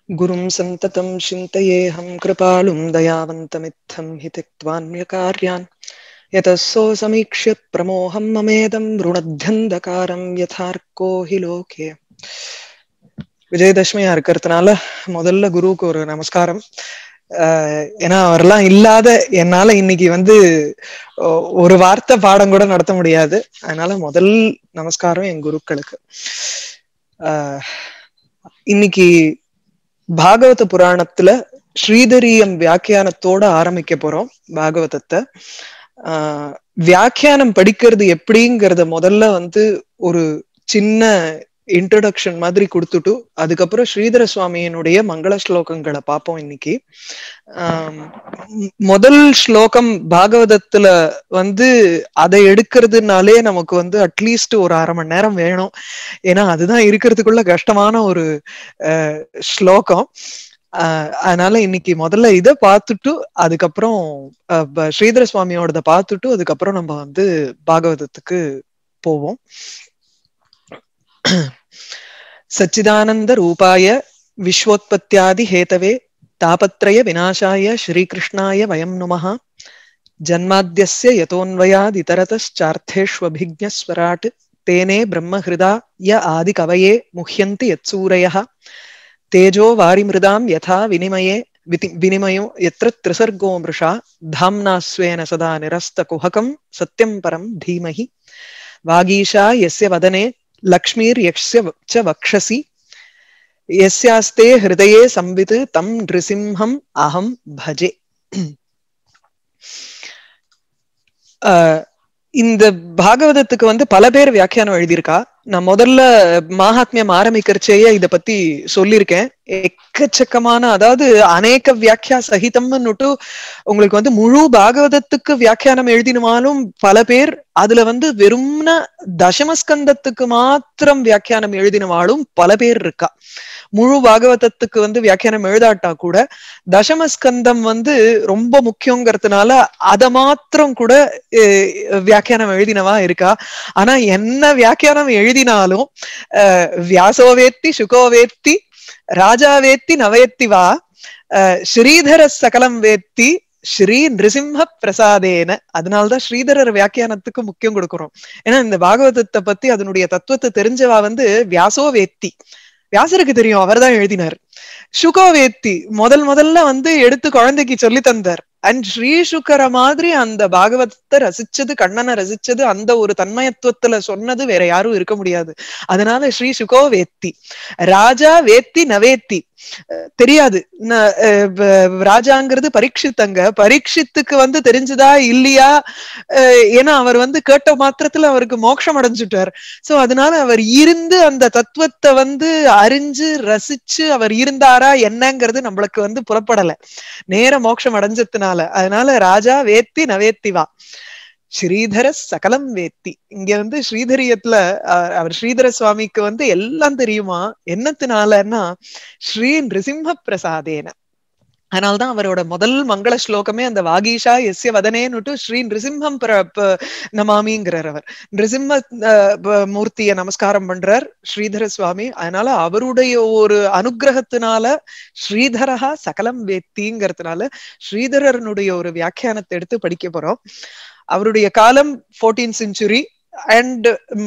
गुरुं सन्ततं चिन्तयेऽहं कृपालुं दयावन्तमित्थं हि त्यक्त्वान्यकार्यान् यतः सोऽसमीक्ष्य प्रमोहं ममेदं ऋणध्यन्धकारं यथार्को हि லோகே விஜயதசமியா இருக்கிறதுனால முதல்ல குருவுக்கு ஒரு நமஸ்காரம் ஆஹ் ஏன்னா அவரெல்லாம் இல்லாத என்னால இன்னைக்கு வந்து ஒ- ஒரு வார்த்தை பாடம் கூட நடத்த முடியாது அதனால முதல் நமஸ்காரம் என் குருக்களுக்கு ஆஹ் இன்னைக்கு பாகவத புராணத்துல ஸ்ரீதரியம் வியாக்கியானத்தோட ஆரம்பிக்க போறோம் பாகவதத்தை ஆஹ் வியாக்கியானம் படிக்கிறது எப்படிங்கறத முதல்ல வந்து ஒரு சின்ன இன்ட்ரடக்ஷன் மாதிரி கொடுத்துட்டு அதுக்கப்புறம் ஸ்ரீதர சுவாமியினுடைய மங்கள ஸ்லோகங்களை பார்ப்போம் இன்னைக்கு ஆம், மு- முதல் ஸ்லோகம் பாகவதத்துல வந்து அதை எடுக்கிறதுனாலே நமக்கு வந்து அட்லீஸ்ட் ஒரு அரை மணி நேரம் வேணும் ஏன்னா அதுதான் இருக்கிறதுக்குள்ள கஷ்டமான ஒரு அஹ், ஸ்லோகம் ஆஹ் அதனால இன்னைக்கு முதல்ல இதை பார்த்துட்டு அதுக்கப்புறம் அஹ், ப- ஸ்ரீதர சுவாமியோடத பார்த்துட்டு அதுக்கப்புறம் நம்ம வந்து பாகவதத்துக்கு போவோம் சச்சிதானந்த ரூபாய விஸ்வோத்பத்தியாதி ஹேதவே தாபத்ரய விநாசாய ஸ்ரீகிருஷ்ணாய வயம் நுமः ஜன்மாத்யஸ்ய யதோன்வயாத் இதரதश्चार्थेष्वभिज्ञस्वराट् तेने ब्रह्महृदा य आदिकवये मुह्यन्ति यत्सूरयः तेजो वारिमृदां यथा विनिमये विति- विनिमयो यत्र त्रिसर्गो मृषा धाम्ना स्वेन सदा निरस्तकुहकं सत्यं परं धीमहि वागीशा यस्य वदने लक्ष्मीर्यस्य व- च वक्षसि यस्यास्ते हृदये संवित् तं नृसिंहम् अहं भजे ஆஹ் இந்த பாகவதத்துக்கு வந்து பல பேர் வியாக்கியானம் எழுதியிருக்கா நான் முதல்ல மாஹாத்மியம் ஆரம்பிக்கிறச்சேயே இத பத்தி சொல்லியிருக்கேன் எக்கச்சக்கமான அதாவது அநேக வியாக்கியா சகிதம்னுட்டு உங்களுக்கு வந்து முழு பாகவதத்துக்கு வியாக்கியானம் எழுதினாலும் பல பேர் அதுல வந்து வெறும்ன தசமஸ்கந்தத்துக்கு மாத்திரம் வியாக்கியானம் எழுதினவாளும் பல பேர் இருக்கா முழு பாகவதத்துக்கு வந்து வியாக்கியானம் எழுதாட்டா கூட தசமஸ்கந்தம் வந்து ரொம்ப முக்கியங்கிறதுனால அத மாத்திரம் கூட அஹ், வியாக்கியானம் எழுதினவா இருக்கா ஆனா என்ன வியாக்கியானம் எழுதினாலும் அஹ், வியாசோவேத்தி சுகோவேத்தி ராஜாவேத்தி நவேத்தி வா அஹ், ஸ்ரீதர சகலம் வேத்தி ஸ்ரீ நிருசிம்ம பிரசாதேன அதனால்தான் ஸ்ரீதரர் வியாக்கியானத்துக்கு முக்கியம் கொடுக்கிறோம் ஏன்னா இந்த பாகவதத்தை பத்தி அதனுடைய தத்துவத்தை தெரிஞ்சவா வந்து வியாசோ வேத்தி வியாசருக்கு தெரியும் அவர்தான் எழுதினார் சுகோவேத்தி முதல் முதல்ல வந்து எடுத்து குழந்தைக்கு சொல்லி தந்தார் அண்ட் ஸ்ரீ சுக்கர மாதிரி அந்த பாகவதத்தை ரசிச்சது கண்ணனை ரசிச்சது அந்த ஒரு தன்மயத்துவத்துல சொன்னது வேற யாரும் இருக்க முடியாது அதனால ஸ்ரீ சுகோ வேத்தி ராஜா வேத்தி நவேத்தி அஹ் தெரியாது ந- அஹ் வ- ராஜாங்கிறது பரீட்சித்தங்க பரீட்சித்துக்கு வந்து தெரிஞ்சதா இல்லையா அஹ் ஏன்னா அவர் வந்து கேட்ட மாத்திரத்துல அவருக்கு மோட்சம் அடைஞ்சுட்டார் சோ அதனால அவர் இருந்து அந்த தத்துவத்தை வந்து அறிஞ்சு ரசிச்சு அவர் இருந்தாரா என்னங்கிறது நம்மளுக்கு வந்து புலப்படல நேர மோட்சம் அடைஞ்சதுனால அதனால ராஜா வேத்தி நவேத்தி வா ஸ்ரீதர சகலம் வேத்தி இங்க வந்து ஸ்ரீதரியத்துல அஹ், அவர் ஸ்ரீதர சுவாமிக்கு வந்து எல்லாம் தெரியுமா என்னத்தினாலன்னா ஸ்ரீ நிருசிம்ம பிரசாதேன அதனால்தான் அவரோட முதல் மங்கள ஸ்லோகமே அந்த வாகீஷா எஸ்ய வதனேன்னுட்டு ஸ்ரீ நிருசிம்மம் பிர- ப- நமாமிங்கிறார் அவர் நிருசிம்ம அஹ், ப- மூர்த்திய நமஸ்காரம் பண்றார் ஸ்ரீதர சுவாமி அதனால அவருடைய ஒரு அனுகிரகத்தினால ஸ்ரீதரஹா சகலம் வேத்திங்கிறதுனால ஸ்ரீதரனுடைய ஒரு வியாக்கியானத்தை எடுத்து படிக்க போறோம் அவருடைய காலம் ஃபோர்டீன் செஞ்சுரி அண்ட்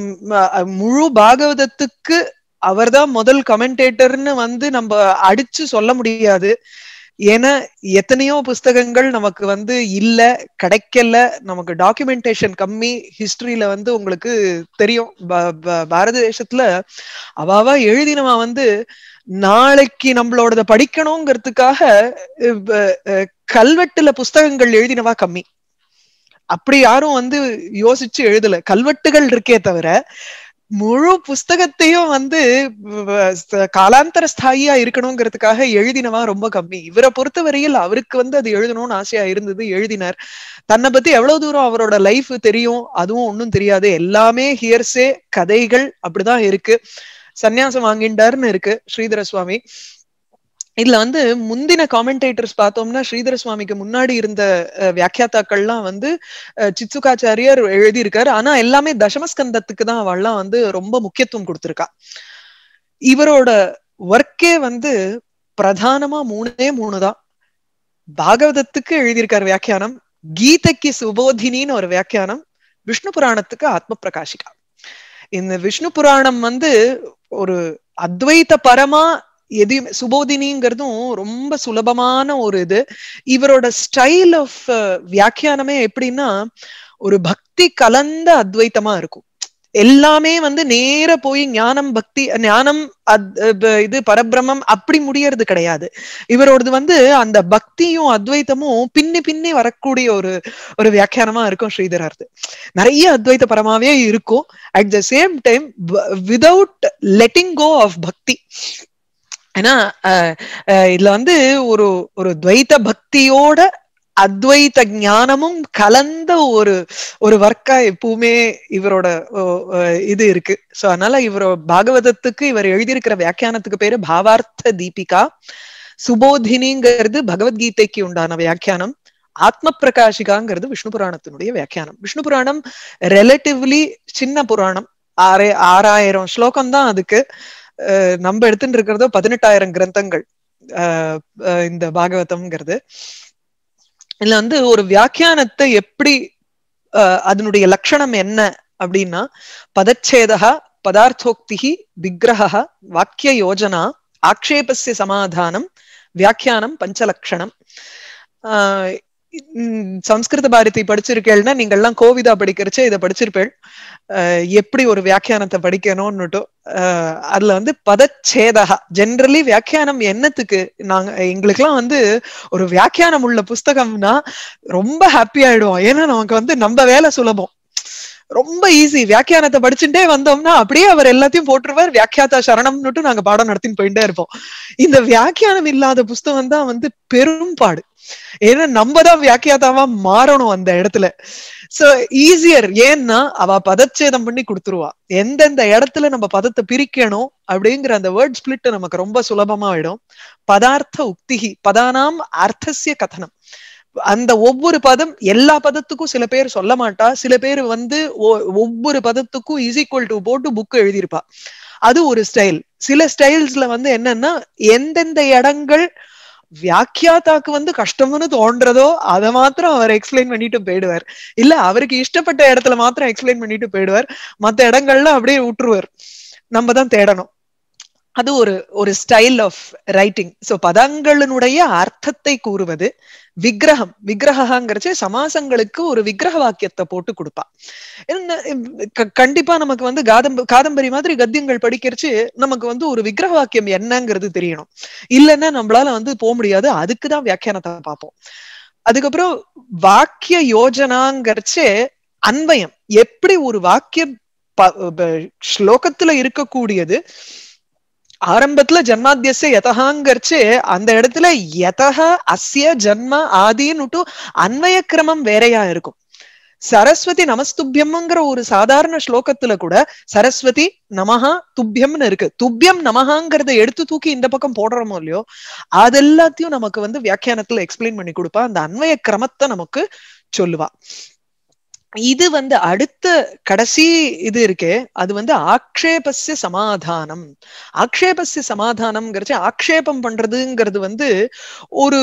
முழு பாகவதத்துக்கு அவர்தான் முதல் கமெண்டேட்டர்னு வந்து நம்ம அடிச்சு சொல்ல முடியாது ஏன்னா எத்தனையோ புஸ்தகங்கள் நமக்கு வந்து இல்ல கிடைக்கல நமக்கு டாக்குமெண்டேஷன் கம்மி ஹிஸ்டரியில வந்து உங்களுக்கு தெரியும் ப- ப- பாரத தேசத்துல அவாவா எழுதினவன் வந்து நாளைக்கு நம்மளோடத படிக்கணுங்கிறதுக்காக அஹ், ப- அஹ், கல்வெட்டுல புஸ்தகங்கள் எழுதினவா கம்மி அப்படி யாரும் வந்து யோசிச்சு எழுதல கல்வெட்டுகள் இருக்கே தவிர முழு புஸ்தகத்தையும் வந்து வ- ச- காலாந்தர ஸ்தாயியா இருக்கணுங்கிறதுக்காக எழுதினவா ரொம்ப கம்மி இவரை பொறுத்தவரையில் அவருக்கு வந்து அது எழுதணும்னு ஆசையா இருந்தது எழுதினார் தன்னை பத்தி எவ்வளவு தூரம் அவரோட லைஃப் தெரியும் அதுவும் ஒண்ணும் தெரியாது எல்லாமே ஹியர்ஸே கதைகள் அப்படிதான் இருக்கு சந்நியாசம் வாங்கிண்டாருன்னு இருக்கு ஸ்ரீதர சுவாமி இதுல வந்து முந்தின காமெண்டேட்டர்ஸ் பார்த்தோம்னா ஸ்ரீதர சுவாமிக்கு முன்னாடி இருந்த அஹ், வியாக்கியாத்தாக்கள்லாம் வந்து அஹ், சித்சுகாச்சாரியர் எழுதியிருக்காரு ஆனா எல்லாமே தசமஸ்கந்தத்துக்கு தான் அவள்லாம் வந்து ரொம்ப முக்கியத்துவம் கொடுத்திருக்கா இவரோட ஒர்க்கே வந்து பிரதானமா மூணே மூணுதான் பாகவதத்துக்கு எழுதியிருக்காரு வியாக்கியானம் கீதைக்கு சுபோதினின்னு ஒரு வியாக்கியானம் விஷ்ணு புராணத்துக்கு ஆத்ம பிரகாஷிகா இந்த விஷ்ணு புராணம் வந்து ஒரு அத்வைத பரமா எதையும் சுபோதினிங்கிறதும் ரொம்ப சுலபமான ஒரு இது இவரோட ஸ்டைல் ஆஃப் வியாக்கியானமே எப்படின்னா ஒரு பக்தி கலந்த அத்வைத்தமா இருக்கும் எல்லாமே வந்து நேர போய் ஞானம் பக்தி ஞானம் இது பரபிரமம் அப்படி முடியறது கிடையாது இவரோடது வந்து அந்த பக்தியும் அத்வைத்தமும் பின்னி பின்னி வரக்கூடிய ஒரு ஒரு வியாக்கியானமா இருக்கும் ஸ்ரீதரார்து நிறைய அத்வைத்த பரமாவே இருக்கும் at the same time without letting go of பக்தி ஏன்னா இதுல வந்து ஒரு ஒரு துவைத்த பக்தியோட அத்வைத்த ஞானமும் கலந்த ஒரு ஒரு ஒர்க்கா எப்பவுமே இவரோட இது இருக்கு சோ அதனால இவரோ பாகவதத்துக்கு இவர் எழுதியிருக்கிற வியாக்கியானத்துக்கு பேரு பாவார்த்த தீபிகா சுபோதினிங்கிறது பகவத்கீதைக்கு உண்டான வியாக்கியானம் ஆத்ம பிரகாஷிகாங்கிறது விஷ்ணு புராணத்தினுடைய வியாக்கியானம் விஷ்ணு புராணம் ரெலட்டிவ்லி சின்ன புராணம் ஆறே ஆறாயிரம் ஸ்லோகம் தான் அதுக்கு நம்ம எடுத்துட்டு இருக்கிறதோ பதினெட்டாயிரம் கிரந்தங்கள் இந்த பாகவதம்ங்கிறது இதுல வந்து ஒரு வியாக்கியானத்தை எப்படி அதனுடைய லட்சணம் என்ன அப்படின்னா பதச்சேதா பதார்த்தோக்தி விக்கிரக வாக்கிய யோஜனா ஆக்ஷேபஸ்ய சமாதானம் வியாக்கியானம் பஞ்சலக்ஷணம் ஆஹ் சம்ஸ்கிருத பாரதி படிச்சிருக்கேள்னா நீங்க எல்லாம் கோவிதா படிக்கிறச்ச இதை படிச்சிருப்பேள் எப்படி ஒரு வியாக்கியானத்தை படிக்கணும்னுட்டு அதுல வந்து பதச்சேதகா ஜென்ரலி வியாக்கியானம் என்னத்துக்கு நாங்க எங்களுக்குலாம் வந்து ஒரு வியாக்கியானம் உள்ள புஸ்தகம்னா ரொம்ப ஹாப்பி ஆயிடுவோம் ஏன்னா நமக்கு வந்து நம்ம வேலை சுலபம் ரொம்ப ஈஸி வியாக்கியானத்தை படிச்சுட்டே வந்தோம்னா அப்படியே அவர் எல்லாத்தையும் போட்டுருவார் வியாக்கியாத்தா சரணம்னுட்டு நாங்க பாடம் நடத்தின்னு போயிட்டே இருப்போம் இந்த வியாக்கியானம் இல்லாத புஸ்தகம் தான் வந்து பெரும்பாடு ஏன்னா நம்ம தான் வியாக்கியாதாவா மாறணும் அந்த இடத்துல சோ ஈஸியர் ஏன்னா அவ பதச்சேதம் பண்ணி கொடுத்துருவா எந்தெந்த இடத்துல நம்ம பதத்தை பிரிக்கணும் அப்படிங்கிற அந்த வேர்ட் ஸ்பிளிட் நமக்கு ரொம்ப சுலபமா ஆயிடும் பதார்த்த உக்திகி பதானாம் அர்த்தசிய கதனம் அந்த ஒவ்வொரு பதம் எல்லா பதத்துக்கும் சில பேர் சொல்ல மாட்டா சில பேர் வந்து ஒவ்வொரு பதத்துக்கும் இஸ் ஈக்குவல் டு போட்டு புக் எழுதியிருப்பா அது ஒரு ஸ்டைல் சில ஸ்டைல்ஸ்ல வந்து என்னன்னா எந்தெந்த இடங்கள் வியாக்கியாத்தாக்கு வந்து கஷ்டம்னு தோன்றதோ அதை மாத்திரம் அவர் எக்ஸ்பிளைன் பண்ணிட்டு போயிடுவார் இல்ல அவருக்கு இஷ்டப்பட்ட இடத்துல மாத்திரம் எக்ஸ்பிளைன் பண்ணிட்டு போயிடுவார் மத்த இடங்கள்ல அப்படியே விட்டுருவார் நம்ம தான் தேடணும் அது ஒரு ஒரு ஸ்டைல் ஆஃப் ரைட்டிங் சோ பதங்களினுடைய அர்த்தத்தை கூறுவது விக்கிரகம் விக்கிரகாங்கிறச்சு சமாசங்களுக்கு ஒரு விக்கிரக வாக்கியத்தை போட்டு கொடுப்பா கண்டிப்பா நமக்கு வந்து காதம்ப காதம்பரி மாதிரி கத்தியங்கள் படிக்கிறச்சு நமக்கு வந்து ஒரு விக்கிரக வாக்கியம் என்னங்கிறது தெரியணும் இல்லைன்னா நம்மளால வந்து போக முடியாது அதுக்குதான் வியாக்கியானத்தை பார்ப்போம் அதுக்கப்புறம் வாக்கிய யோஜனாங்கிறச்சு அன்வயம் எப்படி ஒரு வாக்கிய ஸ்லோகத்துல இருக்கக்கூடியது ஆரம்பத்துல ஜன்மாத்தியச யதகாங்கிறச்சு அந்த இடத்துல யதக அஸ்ய ஜன்ம ஆதின்னுட்டு அன்வய கிரமம் வேறையா இருக்கும் சரஸ்வதி நமஸ்துபியம்ங்கிற ஒரு சாதாரண ஸ்லோகத்துல கூட சரஸ்வதி நமஹா துப்பியம்னு இருக்கு துப்பியம் நமஹாங்கிறத எடுத்து தூக்கி இந்த பக்கம் போடுறோமோ இல்லையோ அது எல்லாத்தையும் நமக்கு வந்து வியாக்கியானத்துல எக்ஸ்பிளைன் பண்ணி கொடுப்பா அந்த அன்வய கிரமத்தை நமக்கு சொல்லுவா இது வந்து அடுத்த கடைசி இது இருக்கே அது வந்து ஆக்ஷேபஸ்ய சமாதானம் ஆக்ஷேபஸ்ய சமாதானம்ங்கிறச்சு ஆக்ஷேபம் பண்றதுங்கிறது வந்து ஒரு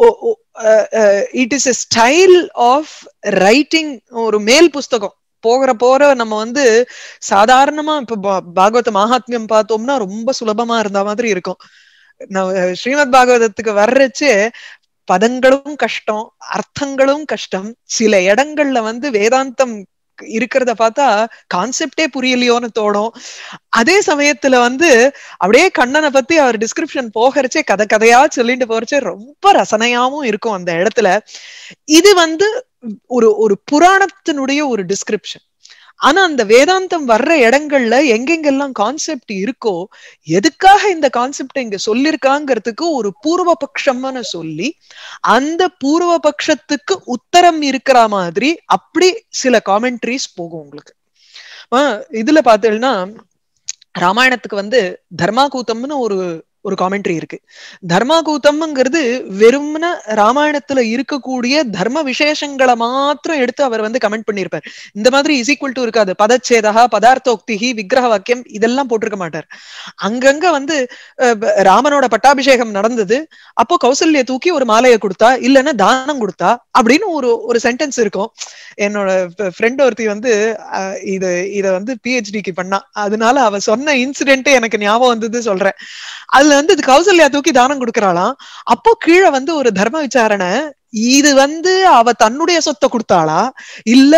it is a style of writing ஒரு மேல் புஸ்தகம் போகிற போற நம்ம வந்து சாதாரணமா இப்ப பாகவத மகாத்மியம் பார்த்தோம்னா ரொம்ப சுலபமா இருந்த மாதிரி இருக்கும் ஸ்ரீமத் பாகவதத்துக்கு வர்றச்சு பதங்களும் கஷ்டம் அர்த்தங்களும் கஷ்டம் சில இடங்கள்ல வந்து வேதாந்தம் இருக்கிறத பார்த்தா கான்செப்டே புரியலையோன்னு தோணும் அதே சமயத்துல வந்து அப்படியே கண்ணனை பத்தி அவர் டிஸ்கிரிப்ஷன் போகிறச்சே கதை கதையா சொல்லிட்டு போறச்சே ரொம்ப ரசனையாவும் இருக்கும் அந்த இடத்துல இது வந்து ஒரு ஒரு புராணத்தினுடைய ஒரு டிஸ்கிரிப்ஷன் ஆனா அந்த வேதாந்தம் வர்ற இடங்கள்ல எங்கெங்கெல்லாம் கான்செப்ட் இருக்கோ எதுக்காக இந்த கான்செப்ட் இங்க சொல்லிருக்காங்கிறதுக்கு ஒரு பூர்வ பட்சம்னு சொல்லி அந்த பூர்வ பட்சத்துக்கு உத்தரம் இருக்கிற மாதிரி அப்படி சில காமெண்ட்ரிஸ் போகும் உங்களுக்கு இதுல பாத்தீங்கன்னா ராமாயணத்துக்கு வந்து தர்மாகூத்தம்னு ஒரு ஒரு காமெண்ட்ரி இருக்கு தர்மாகூத்தம்ங்கிறது வெறும்ன ராமாயணத்துல இருக்கக்கூடிய தர்ம விசேஷங்களை மாத்திரம் எடுத்து அவர் வந்து கமெண்ட் பண்ணியிருப்பார் இந்த மாதிரி இஸ் ஈக்குவல் டு இருக்காது பதச்சேதா பதார்த்தோக்திகி விக்கிரக வாக்கியம் இதெல்லாம் போட்டிருக்க மாட்டார் அங்கங்க வந்து ராமனோட பட்டாபிஷேகம் நடந்தது அப்போ கௌசல்ய தூக்கி ஒரு மாலையை கொடுத்தா இல்லைன்னா தானம் கொடுத்தா அப்படின்னு ஒரு ஒரு சென்டென்ஸ் இருக்கும் என்னோட ஃப்ரெண்ட் ஒருத்தி வந்து இது இத வந்து பிஹெச்டிக்கு பண்ணா அதனால அவ சொன்ன இன்சிடென்ட் எனக்கு ஞாபகம் வந்தது சொல்றேன் அதுல வந்து இது கௌசல்யா தூக்கி தானம் கொடுக்கறாளாம் அப்போ கீழே வந்து ஒரு தர்ம விசாரணை இது வந்து அவ தன்னுடைய சொத்தை கொடுத்தாளா இல்ல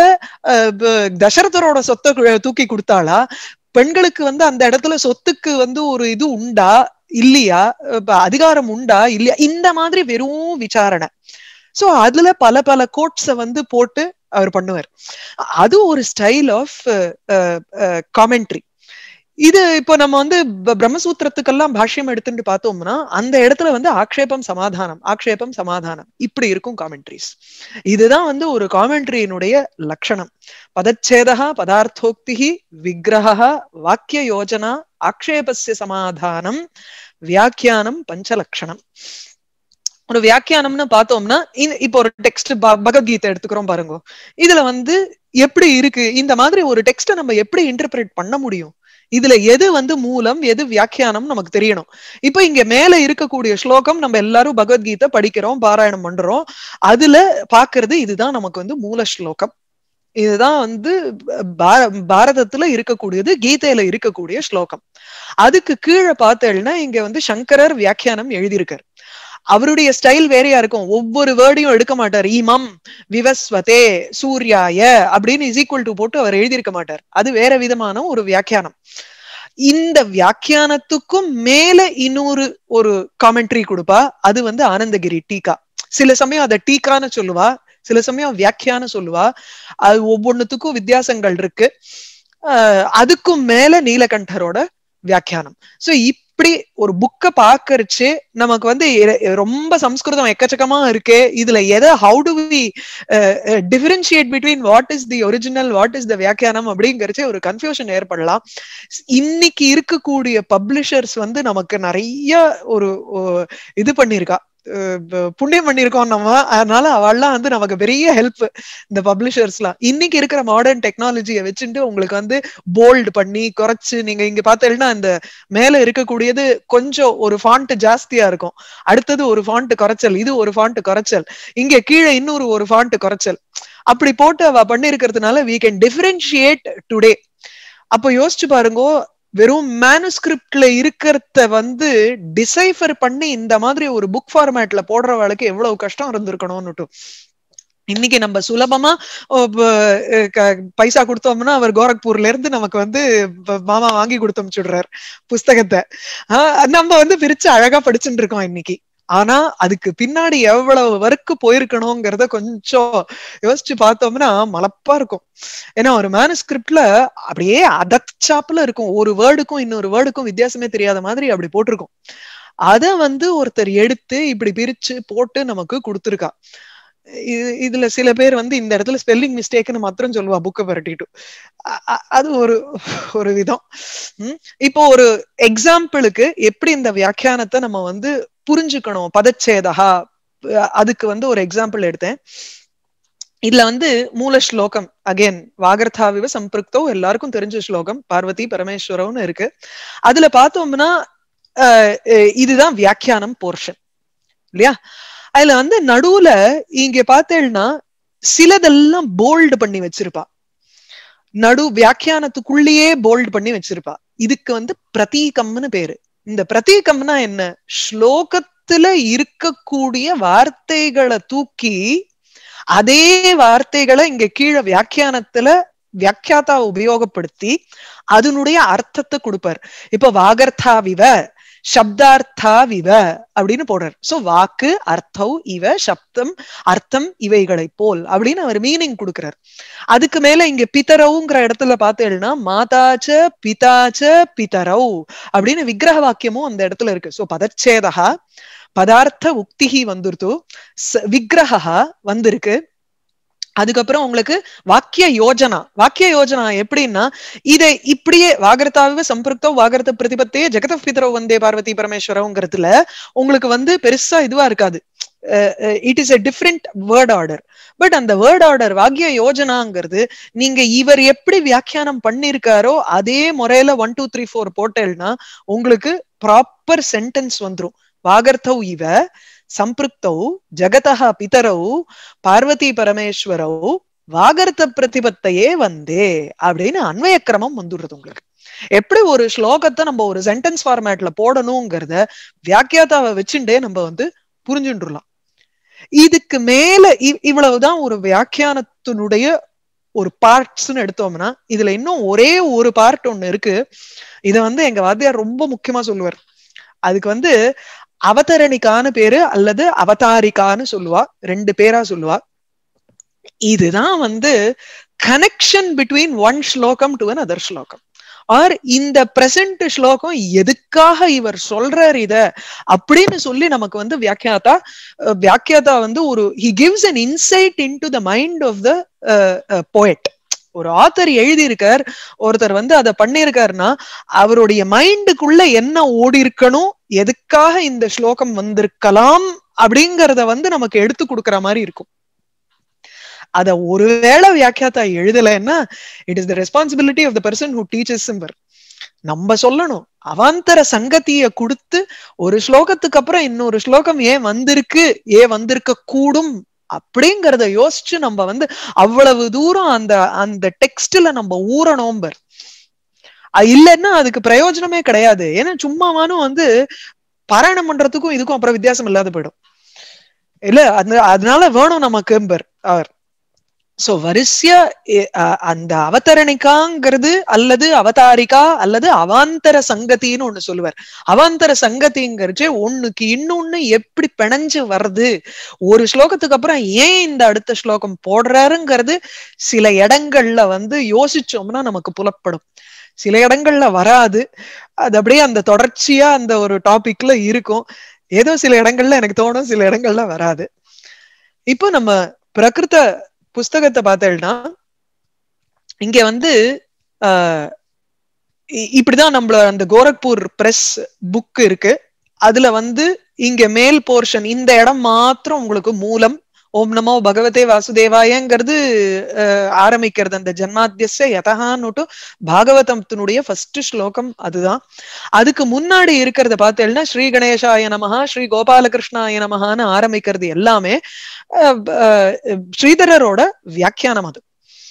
தசரதரோட சொத்தை தூக்கி கொடுத்தாளா பெண்களுக்கு வந்து அந்த இடத்துல சொத்துக்கு வந்து ஒரு இது உண்டா இல்லையா அதிகாரம் உண்டா இல்லையா இந்த மாதிரி வெறும் விசாரணை சோ அதுல பல பல கோட்ஸ வந்து போட்டு அவர் பண்ணுவார் அது ஒரு ஸ்டைல் ஆஃப் காமெண்ட்ரி இது இப்போ நம்ம வந்து பிரம்மசூத்திரத்துக்கெல்லாம் பாஷ்யம் எடுத்துட்டு பார்த்தோம்னா அந்த இடத்துல வந்து ஆக்ஷேபம் சமாதானம் ஆக்ஷேபம் சமாதானம் இப்படி இருக்கும் காமெண்ட்ரிஸ் இதுதான் வந்து ஒரு காமெண்ட்ரியினுடைய லட்சணம் பதச்சேதா பதார்த்தோக்தி விக்கிரக வாக்கிய யோஜனா ஆக்ஷேபஸ்ய சமாதானம் வியாக்கியானம் பஞ்சலட்சணம் ஒரு வியாக்கியானம்னு பார்த்தோம்னா இப்போ ஒரு டெக்ஸ்ட் பகவத்கீதை எடுத்துக்கிறோம் பாருங்க இதுல வந்து எப்படி இருக்கு இந்த மாதிரி ஒரு டெக்ஸ்ட நம்ம எப்படி இன்டர்பிரேட் பண்ண முடியும் இதுல எது வந்து மூலம் எது வியாக்கியானம் நமக்கு தெரியணும் இப்ப இங்க மேல இருக்கக்கூடிய ஸ்லோகம் நம்ம எல்லாரும் பகவத்கீதை படிக்கிறோம் பாராயணம் பண்றோம் அதுல பாக்குறது இதுதான் நமக்கு வந்து மூல ஸ்லோகம் இதுதான் வந்து பாரதத்துல இருக்கக்கூடியது கீதையில இருக்கக்கூடிய ஸ்லோகம் அதுக்கு கீழே பார்த்தேன்னா இங்க வந்து சங்கரர் வியாக்கியானம் எழுதியிருக்காரு அவருடைய ஸ்டைல் வேறையா இருக்கும் ஒவ்வொரு வேர்டையும் எடுக்க மாட்டார் ஈமம் விவஸ்வதே சூர்யாய அப்படின்னு இஸ் ஈக்குவல் டு போட்டு அவர் எழுதியிருக்க மாட்டார் அது வேற விதமான ஒரு வியாக்கியானம் இந்த வியாக்கியானத்துக்கும் மேல இன்னொரு ஒரு காமெண்ட்ரி கொடுப்பா அது வந்து ஆனந்தகிரி டீகா சில சமயம் அதை டீக்கான்னு சொல்லுவா சில சமயம் வியாக்கியான்னு சொல்லுவா அது ஒவ்வொன்னுத்துக்கும் வித்தியாசங்கள் இருக்கு அதுக்கும் மேல நீலகண்டரோட வியாக்கியானம் சோ இப்படி ஒரு புக்கை பாக்கரிச்சு நமக்கு வந்து ரொம்ப சம்ஸ்கிருதம் எக்கச்சக்கமா இருக்கு இதுல எதை how to we differentiate between what is the original what is the வியாக்கியானம் அப்படிங்கறச்சு ஒரு கன்ஃபியூஷன் ஏற்படலாம் இன்னைக்கு இருக்கக்கூடிய பப்ளிஷர்ஸ் வந்து நமக்கு நிறைய ஒரு இது பண்ணிருக்கா புண்ணியம் பண்ணிருக்கோம் நம்ம அதனால அவள்லாம் வந்து நமக்கு பெரிய ஹெல்ப் இந்த பப்ளிஷர்ஸ்லாம் இன்னைக்கு இருக்கிற மாடர்ன் டெக்னாலஜியை வச்சுட்டு உங்களுக்கு வந்து போல்டு பண்ணி குறைச்சு நீங்க இங்க பார்த்தீங்கன்னா இந்த மேல இருக்கக்கூடியது கொஞ்சம் ஒரு ஃபாண்ட் ஜாஸ்தியா இருக்கும் அடுத்தது ஒரு ஃபாண்ட் குறைச்சல் இது ஒரு ஃபாண்ட் குறைச்சல் இங்க கீழே இன்னொரு ஒரு ஃபாண்ட் குறைச்சல் அப்படி போட்டு அவ பண்ணிருக்கிறதுனால வி கேன் டிஃபரன்ஷியேட் டுடே அப்ப யோசிச்சு பாருங்க வெறும் மேனுஸ்கிரிப்ட்ல இருக்கிறத வந்து டிசைஃபர் பண்ணி இந்த மாதிரி ஒரு புக் ஃபார்மேட்ல போடுறவளுக்கு எவ்வளவு கஷ்டம் இருந்திருக்கணும்னுட்டு இன்னைக்கு நம்ம சுலபமா பைசா கொடுத்தோம்னா அவர் கோரக்பூர்ல இருந்து நமக்கு வந்து மாமா வாங்கி கொடுத்து அனுப்பிச்சுடுறாரு புஸ்தகத்தை நம்ம வந்து பிரிச்சு அழகா படிச்சுட்டு இருக்கோம் இன்னைக்கு ஆனா அதுக்கு பின்னாடி எவ்வளவு ஒர்க்கு போயிருக்கணுங்கிறத கொஞ்சம் யோசிச்சு பார்த்தோம்னா மலப்பா இருக்கும் ஏன்னா ஒரு மேனுஸ்கிரிப்ட்ல அப்படியே அதச்சாப்புல இருக்கும் ஒரு வேர்டுக்கும் இன்னொரு வேர்டுக்கும் வித்தியாசமே தெரியாத மாதிரி அப்படி போட்டிருக்கும் அத வந்து ஒருத்தர் எடுத்து இப்படி பிரிச்சு போட்டு நமக்கு கொடுத்துருக்கா இதுல சில பேர் வந்து இந்த இடத்துல ஸ்பெல்லிங் மிஸ்டேக்னு மாத்திரம் சொல்லுவா புக்கை பரட்டிட்டு அது ஒரு ஒரு விதம் இப்போ ஒரு எக்ஸாம்பிளுக்கு எப்படி இந்த வியாக்கியானத்தை நம்ம வந்து புரிஞ்சுக்கணும் பதச்சேதா அதுக்கு வந்து ஒரு எக்ஸாம்பிள் எடுத்தேன் இதுல வந்து மூல ஸ்லோகம் அகைன் வாகர்த்தாவிவ சம்பிருக்தோ எல்லாருக்கும் தெரிஞ்ச ஸ்லோகம் பார்வதி பரமேஸ்வரம்னு இருக்கு அதுல பார்த்தோம்னா இதுதான் வியாக்கியானம் போர்ஷன் இல்லையா அதுல வந்து நடுவுல இங்க பார்த்தேன்னா சிலதெல்லாம் போல்டு பண்ணி வச்சிருப்பா நடு வியாக்கியானத்துக்குள்ளேயே போல்டு பண்ணி வச்சிருப்பா இதுக்கு வந்து பிரதீகம்னு பேரு இந்த பிரதீகம்னா என்ன ஸ்லோகத்துல இருக்கக்கூடிய வார்த்தைகளை தூக்கி அதே வார்த்தைகளை இங்க கீழே வியாக்கியானத்துல வியாக்கியாத்தா உபயோகப்படுத்தி அதனுடைய அர்த்தத்தை கொடுப்பார் இப்ப வாகர்த்தாவிவ சப்தார்த்தா விவ அப்படின்னு போடுறார் சோ வாக்கு அர்த்தம் இவ சப்தம் அர்த்தம் இவைகளை போல் அப்படின்னு அவர் மீனிங் கொடுக்கிறார் அதுக்கு மேல இங்க பிதரவுங்கிற இடத்துல பார்த்தேன்னா மாதாச்ச பிதாச்ச பிதரவு அப்படின்னு விக்கிரக வாக்கியமும் அந்த இடத்துல இருக்கு சோ பதச்சேதா பதார்த்த உக்திகி வந்துருத்து விக்கிரகா வந்திருக்கு அதுக்கப்புறம் உங்களுக்கு வாக்கிய யோஜனா வாக்கிய யோஜனா எப்படின்னா இதை இப்படியே வாகரத்தாவே சம்பிருக்தோ வாகரத பிரதிபத்தையே ஜெகத பிதரோ வந்தே பார்வதி பரமேஸ்வரங்கிறதுல உங்களுக்கு வந்து பெருசா இதுவா இருக்காது it is a different word order but அந்த வேர்ட் ஆர்டர் வாக்கிய யோஜனாங்கிறது நீங்க இவர் எப்படி வியாக்கியானம் பண்ணிருக்காரோ அதே முறையில ஒன் டூ த்ரீ ஃபோர் போட்டேல்னா உங்களுக்கு ப்ராப்பர் சென்டென்ஸ் வந்துரும் வாகர்த்தௌ இவ சம்பிருக்தௌ ஜகதா பிதரௌ பார்வதி பரமேஸ்வரௌ வாகர்த்த பிரதிபத்தையே வந்தே அப்படின்னு அன்வய கிரமம் வந்துடுறது உங்களுக்கு எப்படி ஒரு ஸ்லோகத்தை நம்ம ஒரு சென்டென்ஸ் ஃபார்மேட்ல போடணுங்கிறத வியாக்கியாதாவை வச்சுட்டே நம்ம வந்து புரிஞ்சுட்டுலாம் இதுக்கு மேல இவ்வளவுதான் ஒரு வியாக்கியானத்தினுடைய ஒரு பார்ட்ஸ்னு எடுத்தோம்னா இதுல இன்னும் ஒரே ஒரு பார்ட் ஒண்ணு இருக்கு இத வந்து எங்க வாத்தியார் ரொம்ப முக்கியமா சொல்லுவார் அதுக்கு வந்து அவதரணிக்கான்னு பேரு அல்லது அவதாரிக்கான்னு சொல்லுவா ரெண்டு பேரா சொல்லுவா இதுதான் வந்து கனெக்ஷன் பிட்வீன் ஒன் ஸ்லோகம் டு அன் அதர் ஸ்லோகம் ஆர் இந்த பிரசன்ட் ஸ்லோகம் எதுக்காக இவர் சொல்றார் இத அப்படின்னு சொல்லி நமக்கு வந்து வியாக்கியாத்தா வியாக்கியாத்தா வந்து ஒரு he gives an insight into the mind of the poet ஒரு ஆத்தர் எழுதியிருக்கார் ஒருத்தர் வந்து அதை பண்ணியிருக்காருன்னா அவருடைய மைண்டுக்குள்ள என்ன ஓடி இருக்கணும் எதுக்காக இந்த ஸ்லோகம் வந்திருக்கலாம் அப்படிங்கறத வந்து நமக்கு எடுத்து கொடுக்கற மாதிரி இருக்கும் அத ஒருவேளை வியாக்கியாத்தா எழுதலைன்னா it is the responsibility of the person who teachers சிம்பர் நம்ம சொல்லணும் அவாந்தர சங்கத்திய கொடுத்து ஒரு ஸ்லோகத்துக்கு அப்புறம் இன்னொரு ஸ்லோகம் ஏன் வந்திருக்கு ஏன் வந்திருக்க கூடும் அப்படிங்கறத யோசிச்சு நம்ம வந்து அவ்வளவு தூரம் அந்த அந்த டெக்ஸ்ட்ல நம்ம ஊறணும்பர் இல்லைன்னா அதுக்கு பிரயோஜனமே கிடையாது ஏன்னா சும்மாவானும் வந்து பாராயணம் பண்றதுக்கும் இதுக்கும் அப்புறம் வித்தியாசம் இல்லாத போயிடும் இல்ல அதனால வேணும் நமக்கும்பர் அவர் சோ வரிசையா அந்த அவதரணிக்காங்கிறது அல்லது அவதாரிகா அல்லது அவாந்தர சங்கத்தின்னு ஒண்ணு சொல்லுவார் அவாந்தர சங்கத்திங்கிறச்சு ஒண்ணுக்கு இன்னொன்னு எப்படி பிணைஞ்சு வருது ஒரு ஸ்லோகத்துக்கு அப்புறம் ஏன் இந்த அடுத்த ஸ்லோகம் போடுறாருங்கிறது சில இடங்கள்ல வந்து யோசிச்சோம்னா நமக்கு புலப்படும் சில இடங்கள்ல வராது அது அப்படியே அந்த தொடர்ச்சியா அந்த ஒரு டாபிக்ல இருக்கும் ஏதோ சில இடங்கள்ல எனக்கு தோணும் சில இடங்கள்ல வராது இப்போ நம்ம பிரகிருத புஸ்தகத்தை பார்த்தேன்னா இங்க வந்து ஆஹ் இப்படிதான் நம்மள அந்த கோரக்பூர் பிரஸ் புக் இருக்கு அதுல வந்து இங்க மேல் போர்ஷன் இந்த இடம் மாத்திரம் உங்களுக்கு மூலம் ஓம் நமோ பகவதே வாசுதேவாயங்கிறது ஆரம்பிக்கிறது அந்த ஜன்மாத்தியச யதகான்னுட்டு பாகவதத்தினுடைய ஃபர்ஸ்ட் ஸ்லோகம் அதுதான் அதுக்கு முன்னாடி இருக்கிறத பார்த்தேன்னா ஸ்ரீ கணேசாய நமஹா ஸ்ரீ கோபாலகிருஷ்ணாய நமஹான்னு ஆரம்பிக்கிறது எல்லாமே ஸ்ரீதரரோட வியாக்கியானம் அது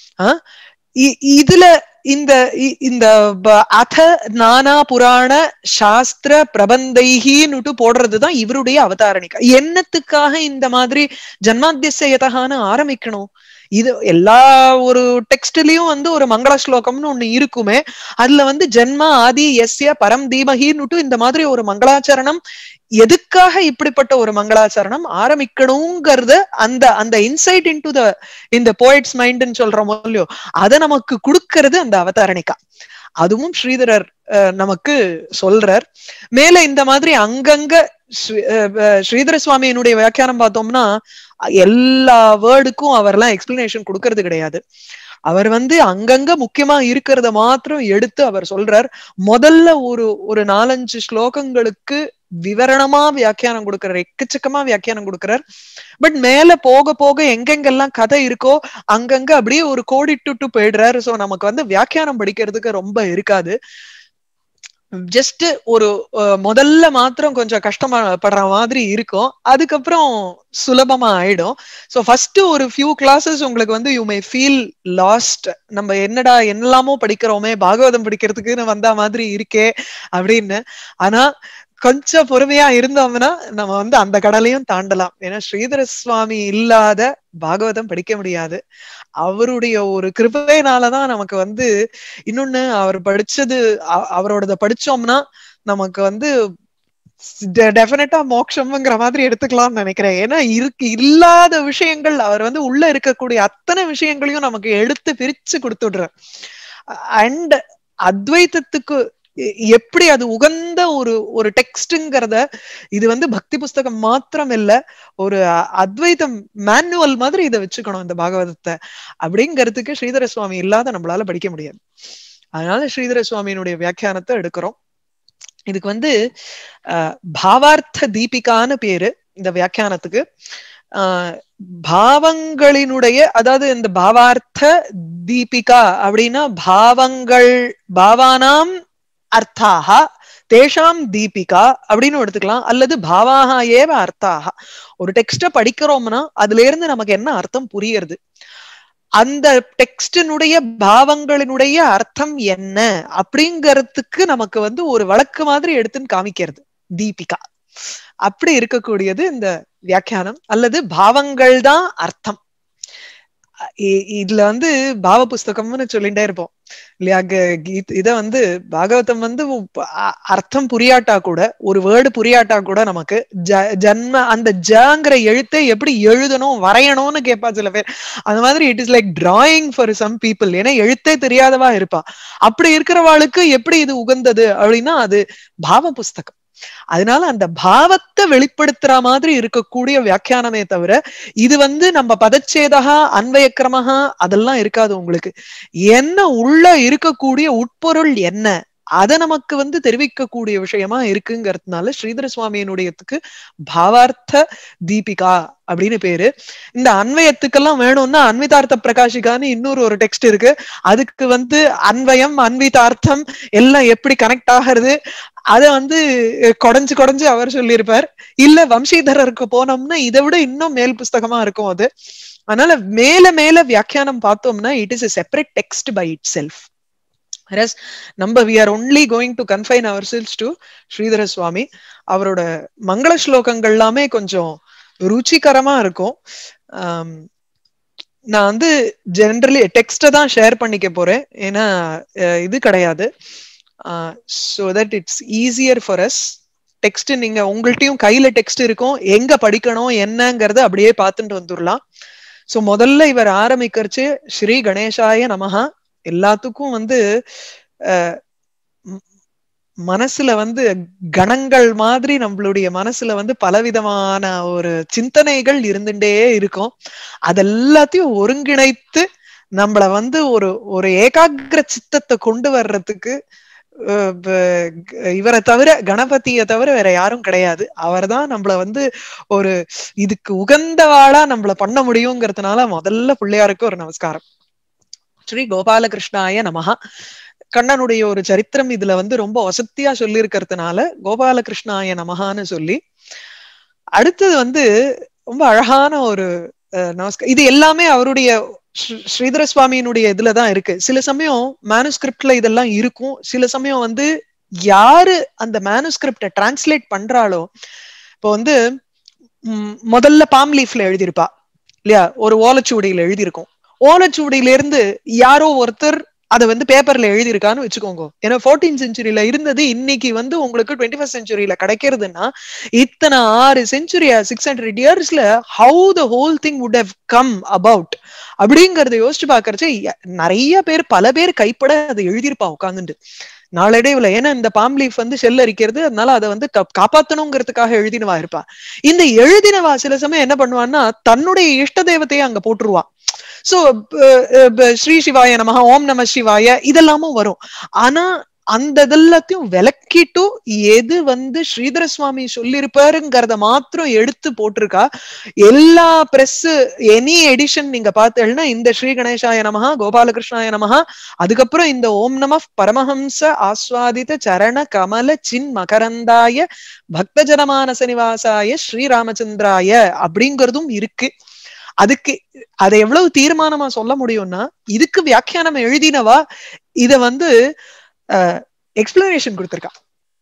இதுல இந்த இந்த அத நானா புராண சாஸ்திர பிரபந்தைகின்னுட்டு போடுறதுதான் இவருடைய அவதாரணிக்கா என்னத்துக்காக இந்த மாதிரி ஜன்மாத்தியசயதகான்னு ஆரம்பிக்கணும் இது எல்லா ஒரு டெக்ஸ்ட்லயும் வந்து ஒரு மங்கள ஸ்லோகம்னு ஒண்ணு இருக்குமே அதுல வந்து ஜென்ம ஆதி எஸ்ய பரம் தீமகின்னுட்டு இந்த மாதிரி ஒரு மங்களாச்சரணம் எதுக்காக இப்படிப்பட்ட ஒரு மங்களாச்சரணம் ஆரம்பிக்கணுங்கிறத அந்த அந்த இன்சைட் இன் டு த இந்த போயிட்ஸ் மைண்ட்னு சொல்றோமோ இல்லையோ அதை நமக்கு கொடுக்கறது அந்த அவதாரணிக்கா அதுவும் ஸ்ரீதரர் நமக்கு சொல்றார் மேல இந்த மாதிரி அங்கங்க ஸ்ரீதர சுவாமியினுடைய வியாக்கியானம் பார்த்தோம்னா எல்லா வேர்டுக்கும் அவர்லாம் எக்ஸ்பிளனேஷன் கொடுக்கறது கிடையாது அவர் வந்து அங்கங்க முக்கியமா இருக்கிறத மாத்திரம் எடுத்து அவர் சொல்றார் முதல்ல ஒரு ஒரு நாலஞ்சு ஸ்லோகங்களுக்கு விவரணமா வியாக்கியானம் கொடுக்கிறார் எக்கச்சக்கமா வியாக்கியானம் கொடுக்கிறார் பட் மேல போக போக எங்கெங்கெல்லாம் கதை இருக்கோ அங்கங்க அப்படியே ஒரு கோடிட்டுட்டு போயிடுறாரு சோ நமக்கு வந்து வியாக்கியானம் படிக்கிறதுக்கு ரொம்ப இருக்காது ஜஸ்ட் ஒரு முதல்ல மாத்திரம் கொஞ்சம் கஷ்டப்படுற மாதிரி இருக்கும் அதுக்கப்புறம் சுலபமா ஆயிடும் ஸோ ஃபர்ஸ்ட் ஒரு ஃபியூ கிளாஸஸ் உங்களுக்கு வந்து யூ மே ஃபீல் லாஸ்ட் நம்ம என்னடா என்னெல்லாமோ படிக்கிறோமே பாகவதம் படிக்கிறதுக்குன்னு வந்த மாதிரி இருக்கே அப்படின்னு ஆனா கொஞ்சம் பொறுமையா இருந்தோம்னா நம்ம வந்து அந்த கடலையும் தாண்டலாம் ஏன்னா ஸ்ரீதர சுவாமி இல்லாத பாகவதம் படிக்க முடியாது அவருடைய ஒரு கிருபையினாலதான் நமக்கு வந்து இன்னொன்னு அவர் படிச்சது அவரோடத படிச்சோம்னா நமக்கு வந்து டெஃபினட்டா மோட்சம்ங்கிற மாதிரி எடுத்துக்கலாம்னு நினைக்கிறேன் ஏன்னா இருக்கு இல்லாத விஷயங்கள் அவர் வந்து உள்ள இருக்கக்கூடிய அத்தனை விஷயங்களையும் நமக்கு எடுத்து பிரிச்சு கொடுத்துடுற அண்ட் அத்வைத்தத்துக்கு எ- எப்படி அது உகந்த ஒரு ஒரு டெக்ஸ்ட்ங்கிறத இது வந்து பக்தி புஸ்தகம் மாத்திரம் இல்ல ஒரு அ- அத்வைதம் மேனுவல் மாதிரி இதை வச்சுக்கணும் இந்த பாகவதத்தை அப்படிங்கிறதுக்கு ஸ்ரீதர சுவாமி இல்லாத நம்மளால படிக்க முடியாது அதனால ஸ்ரீதர சுவாமியினுடைய வியாக்கியானத்தை எடுக்கிறோம் இதுக்கு வந்து அஹ், பாவார்த்த தீபிகான்னு பேரு இந்த வியாக்கியானத்துக்கு ஆஹ், பாவங்களினுடைய அதாவது இந்த பாவார்த்த தீபிகா அப்படின்னா பாவங்கள் பாவானாம் அர்த்தாக தேஷாம் தீபிகா அப்படின்னு எடுத்துக்கலாம் அல்லது பாவாக ஏவ அர்த்தாக ஒரு டெக்ஸ்ட படிக்கிறோம்னா அதுல இருந்து நமக்கு என்ன அர்த்தம் புரியுறது அந்த டெக்ஸ்டினுடைய பாவங்களினுடைய அர்த்தம் என்ன அப்படிங்கறதுக்கு நமக்கு வந்து ஒரு வழக்கு மாதிரி எடுத்துன்னு காமிக்கிறது தீபிகா அப்படி இருக்கக்கூடியது இந்த வியாக்கியானம் அல்லது பாவங்கள் தான் அர்த்தம் இ- இதுல வந்து பாவ புஸ்தகம்னு சொல்லிட்டே இருப்போம் இல்லையா க- கீத்- இத வந்து பாகவதம் வந்து உப்- அ- அர்த்தம் புரியாட்டா கூட ஒரு வேர்டு புரியாட்டா கூட நமக்கு ஜ- ஜன்ம அந்த ஜங்கிற எழுத்தை எப்படி எழுதணும் வரையணும்னு கேட்பா சில பேர் அந்த மாதிரி it is like drawing for some people ஏன்னா எழுத்தே தெரியாதவா இருப்பா அப்படி இருக்கிறவாளுக்கு எப்படி இது உகந்தது அப்படின்னா அது பாவ புஸ்தகம் அதனால அந்த பாவத்தை வெளிப்படுத்துற மாதிரி இருக்கக்கூடிய வியாக்கியானமே தவிர இது வந்து நம்ம பதச்சேதகா அன்வயக்கிரமஹா அதெல்லாம் இருக்காது உங்களுக்கு என்ன உள்ள இருக்கக்கூடிய உட்பொருள் என்ன அதை நமக்கு வந்து தெரிவிக்கக்கூடிய விஷயமா இருக்குங்கிறதுனால ஸ்ரீதர சுவாமியினுடையத்துக்கு பாவார்த்த தீபிகா அப்படின்னு பேரு இந்த அன்வயத்துக்கெல்லாம் வேணும்னா அன்விதார்த்த பிரகாஷிகான்னு இன்னொரு ஒரு டெக்ஸ்ட் இருக்கு அதுக்கு வந்து அன்வயம் அன்விதார்த்தம் எல்லாம் எப்படி கனெக்ட் ஆகிறது அத வந்து அஹ், குடைஞ்சு குடைஞ்சு அவர் சொல்லியிருப்பார் இல்ல வம்சீதரருக்கு போனோம்னா இதை விட இன்னும் மேல் புஸ்தகமா இருக்கும் அது அதனால மேல மேல வியாக்கியானம் பார்த்தோம்னா it is a separate text by itself Whereas நம்ம we are only going to confine ourselves to Sridhara Swami அவரோட மங்கள ஸ்லோகங்கள் எல்லாமே கொஞ்சம் ருச்சிகரமா இருக்கும் ஆம், நான் வந்து ஜென்ரலி டெக்ஸ்ட தான் ஷேர் பண்ணிக்க போறேன் ஏன்னா அஹ், இது கிடையாது so that it's easier for us text நீங்க உங்கள்ட்டயும் கையில டெக்ஸ்ட் இருக்கும் எங்க படிக்கணும் என்னங்கறத அப்படியே பார்த்துட்டு வந்துடலாம் சோ முதல்ல இவர் ஆரம்பிக்கிறச்சு ஸ்ரீ கணேசாய நமஹா எல்லாத்துக்கும் வந்து அஹ், ம், மனசுல வந்து கணங்கள் மாதிரி நம்மளுடைய மனசுல வந்து பலவிதமான ஒரு சிந்தனைகள் இருந்துட்டே இருக்கும் அதெல்லாத்தையும் ஒருங்கிணைத்து நம்மள வந்து ஒரு ஒரு ஏகாகிர சித்தத்தை கொண்டு வர்றதுக்கு அஹ், ப- இவரை தவிர கணபதியை தவிர வேற யாரும் கிடையாது அவர்தான் நம்மள வந்து ஒரு இதுக்கு உகந்தவாளா நம்மள பண்ண முடியுங்கிறதுனால முதல்ல பிள்ளையாருக்கு ஒரு நமஸ்காரம் ஸ்ரீ கோபாலகிருஷ்ணாய நமஹா கண்ணனுடைய ஒரு சரித்திரம் இதுல வந்து ரொம்ப வசத்தியா சொல்லி இருக்கிறதுனால கோபாலகிருஷ்ணாய நமஹான்னு சொல்லி அடுத்தது வந்து ரொம்ப அழகான ஒரு அஹ், நமஸ்காரம் இது எல்லாமே அவருடைய ஸ்ரீ- ஸ்ரீதர சுவாமியினுடைய இதுலதான் இருக்கு சில சமயம் மேனுஸ்கிரிப்ட்ல இதெல்லாம் இருக்கும் சில சமயம் வந்து யாரு அந்த மேனுஸ்கிரிப்ட டிரான்ஸ்லேட் பண்றாளோ இப்போ வந்து ம், முதல்ல பாம் லீஃப்ல எழுதியிருப்பா இல்லையா ஒரு ஓலைச்சுவடியில எழுதியிருக்கும் ஓலைச்சுவடியில இருந்து யாரோ ஒருத்தர் அதை வந்து பேப்பர்ல எழுதியிருக்கான்னு வச்சுக்கோங்க ஏன்னா ஃபோர்டீன் செஞ்சுரியில இருந்தது இன்னைக்கு வந்து உங்களுக்கு டுவெண்ட்டி ஃபர்ஸ்ட் செஞ்சுரியில கிடைக்கிறதுன்னா இத்தனை ஆறு செஞ்சுரி சிக்ஸ் ஹண்ட்ரட் இயர்ஸ்ல how the whole thing would have come about அப்படிங்கறத யோசிச்சு பாக்குறச்சு நிறைய பேர் பல பேர் கைப்பட அதை எழுதியிருப்பா உட்காந்துட்டு நாளடைவுல ஏன்னா இந்த பாம் லீஃப் வந்து செல் அரிக்கிறது அதனால அதை வந்து கா- காப்பாத்தணுங்கிறதுக்காக எழுதினவா இருப்பா இந்த எழுதினவா சில சமயம் என்ன பண்ணுவான்னா தன்னுடைய இஷ்ட தேவத்தையே அங்க போட்டுருவா சோ ஸ்ரீ சிவாய நமஹ ஓம் நம சிவாய இதெல்லாமும் வரும் ஆனா அந்த இதெல்லாத்தையும் விளக்கிட்டு எது வந்து ஸ்ரீதர சுவாமி சொல்லியிருப்பாருங்கிறத மாத்திரம் எடுத்து போட்டிருக்கா எல்லா பிரஸ் எனி எடிஷன் நீங்க பார்த்தேன்னா இந்த ஸ்ரீ கணேசாய நமஹா கோபாலகிருஷ்ணாய நமஹா அதுக்கப்புறம் இந்த ஓம் நம பரமஹம்ச ஆஸ்வாதித சரண கமல சின் மகரந்தாய பக்த ஜனமானச நிவாசாய ஸ்ரீராமச்சந்திராய அப்படிங்கறதும் இருக்கு அதுக்கு அதை எவ்வளவு தீர்மானமா சொல்ல முடியும்னா இதுக்கு வியாக்கியானம் எழுதினவா இத வந்து எக்ஸ்பிளனேஷன் கொடுத்திருக்கா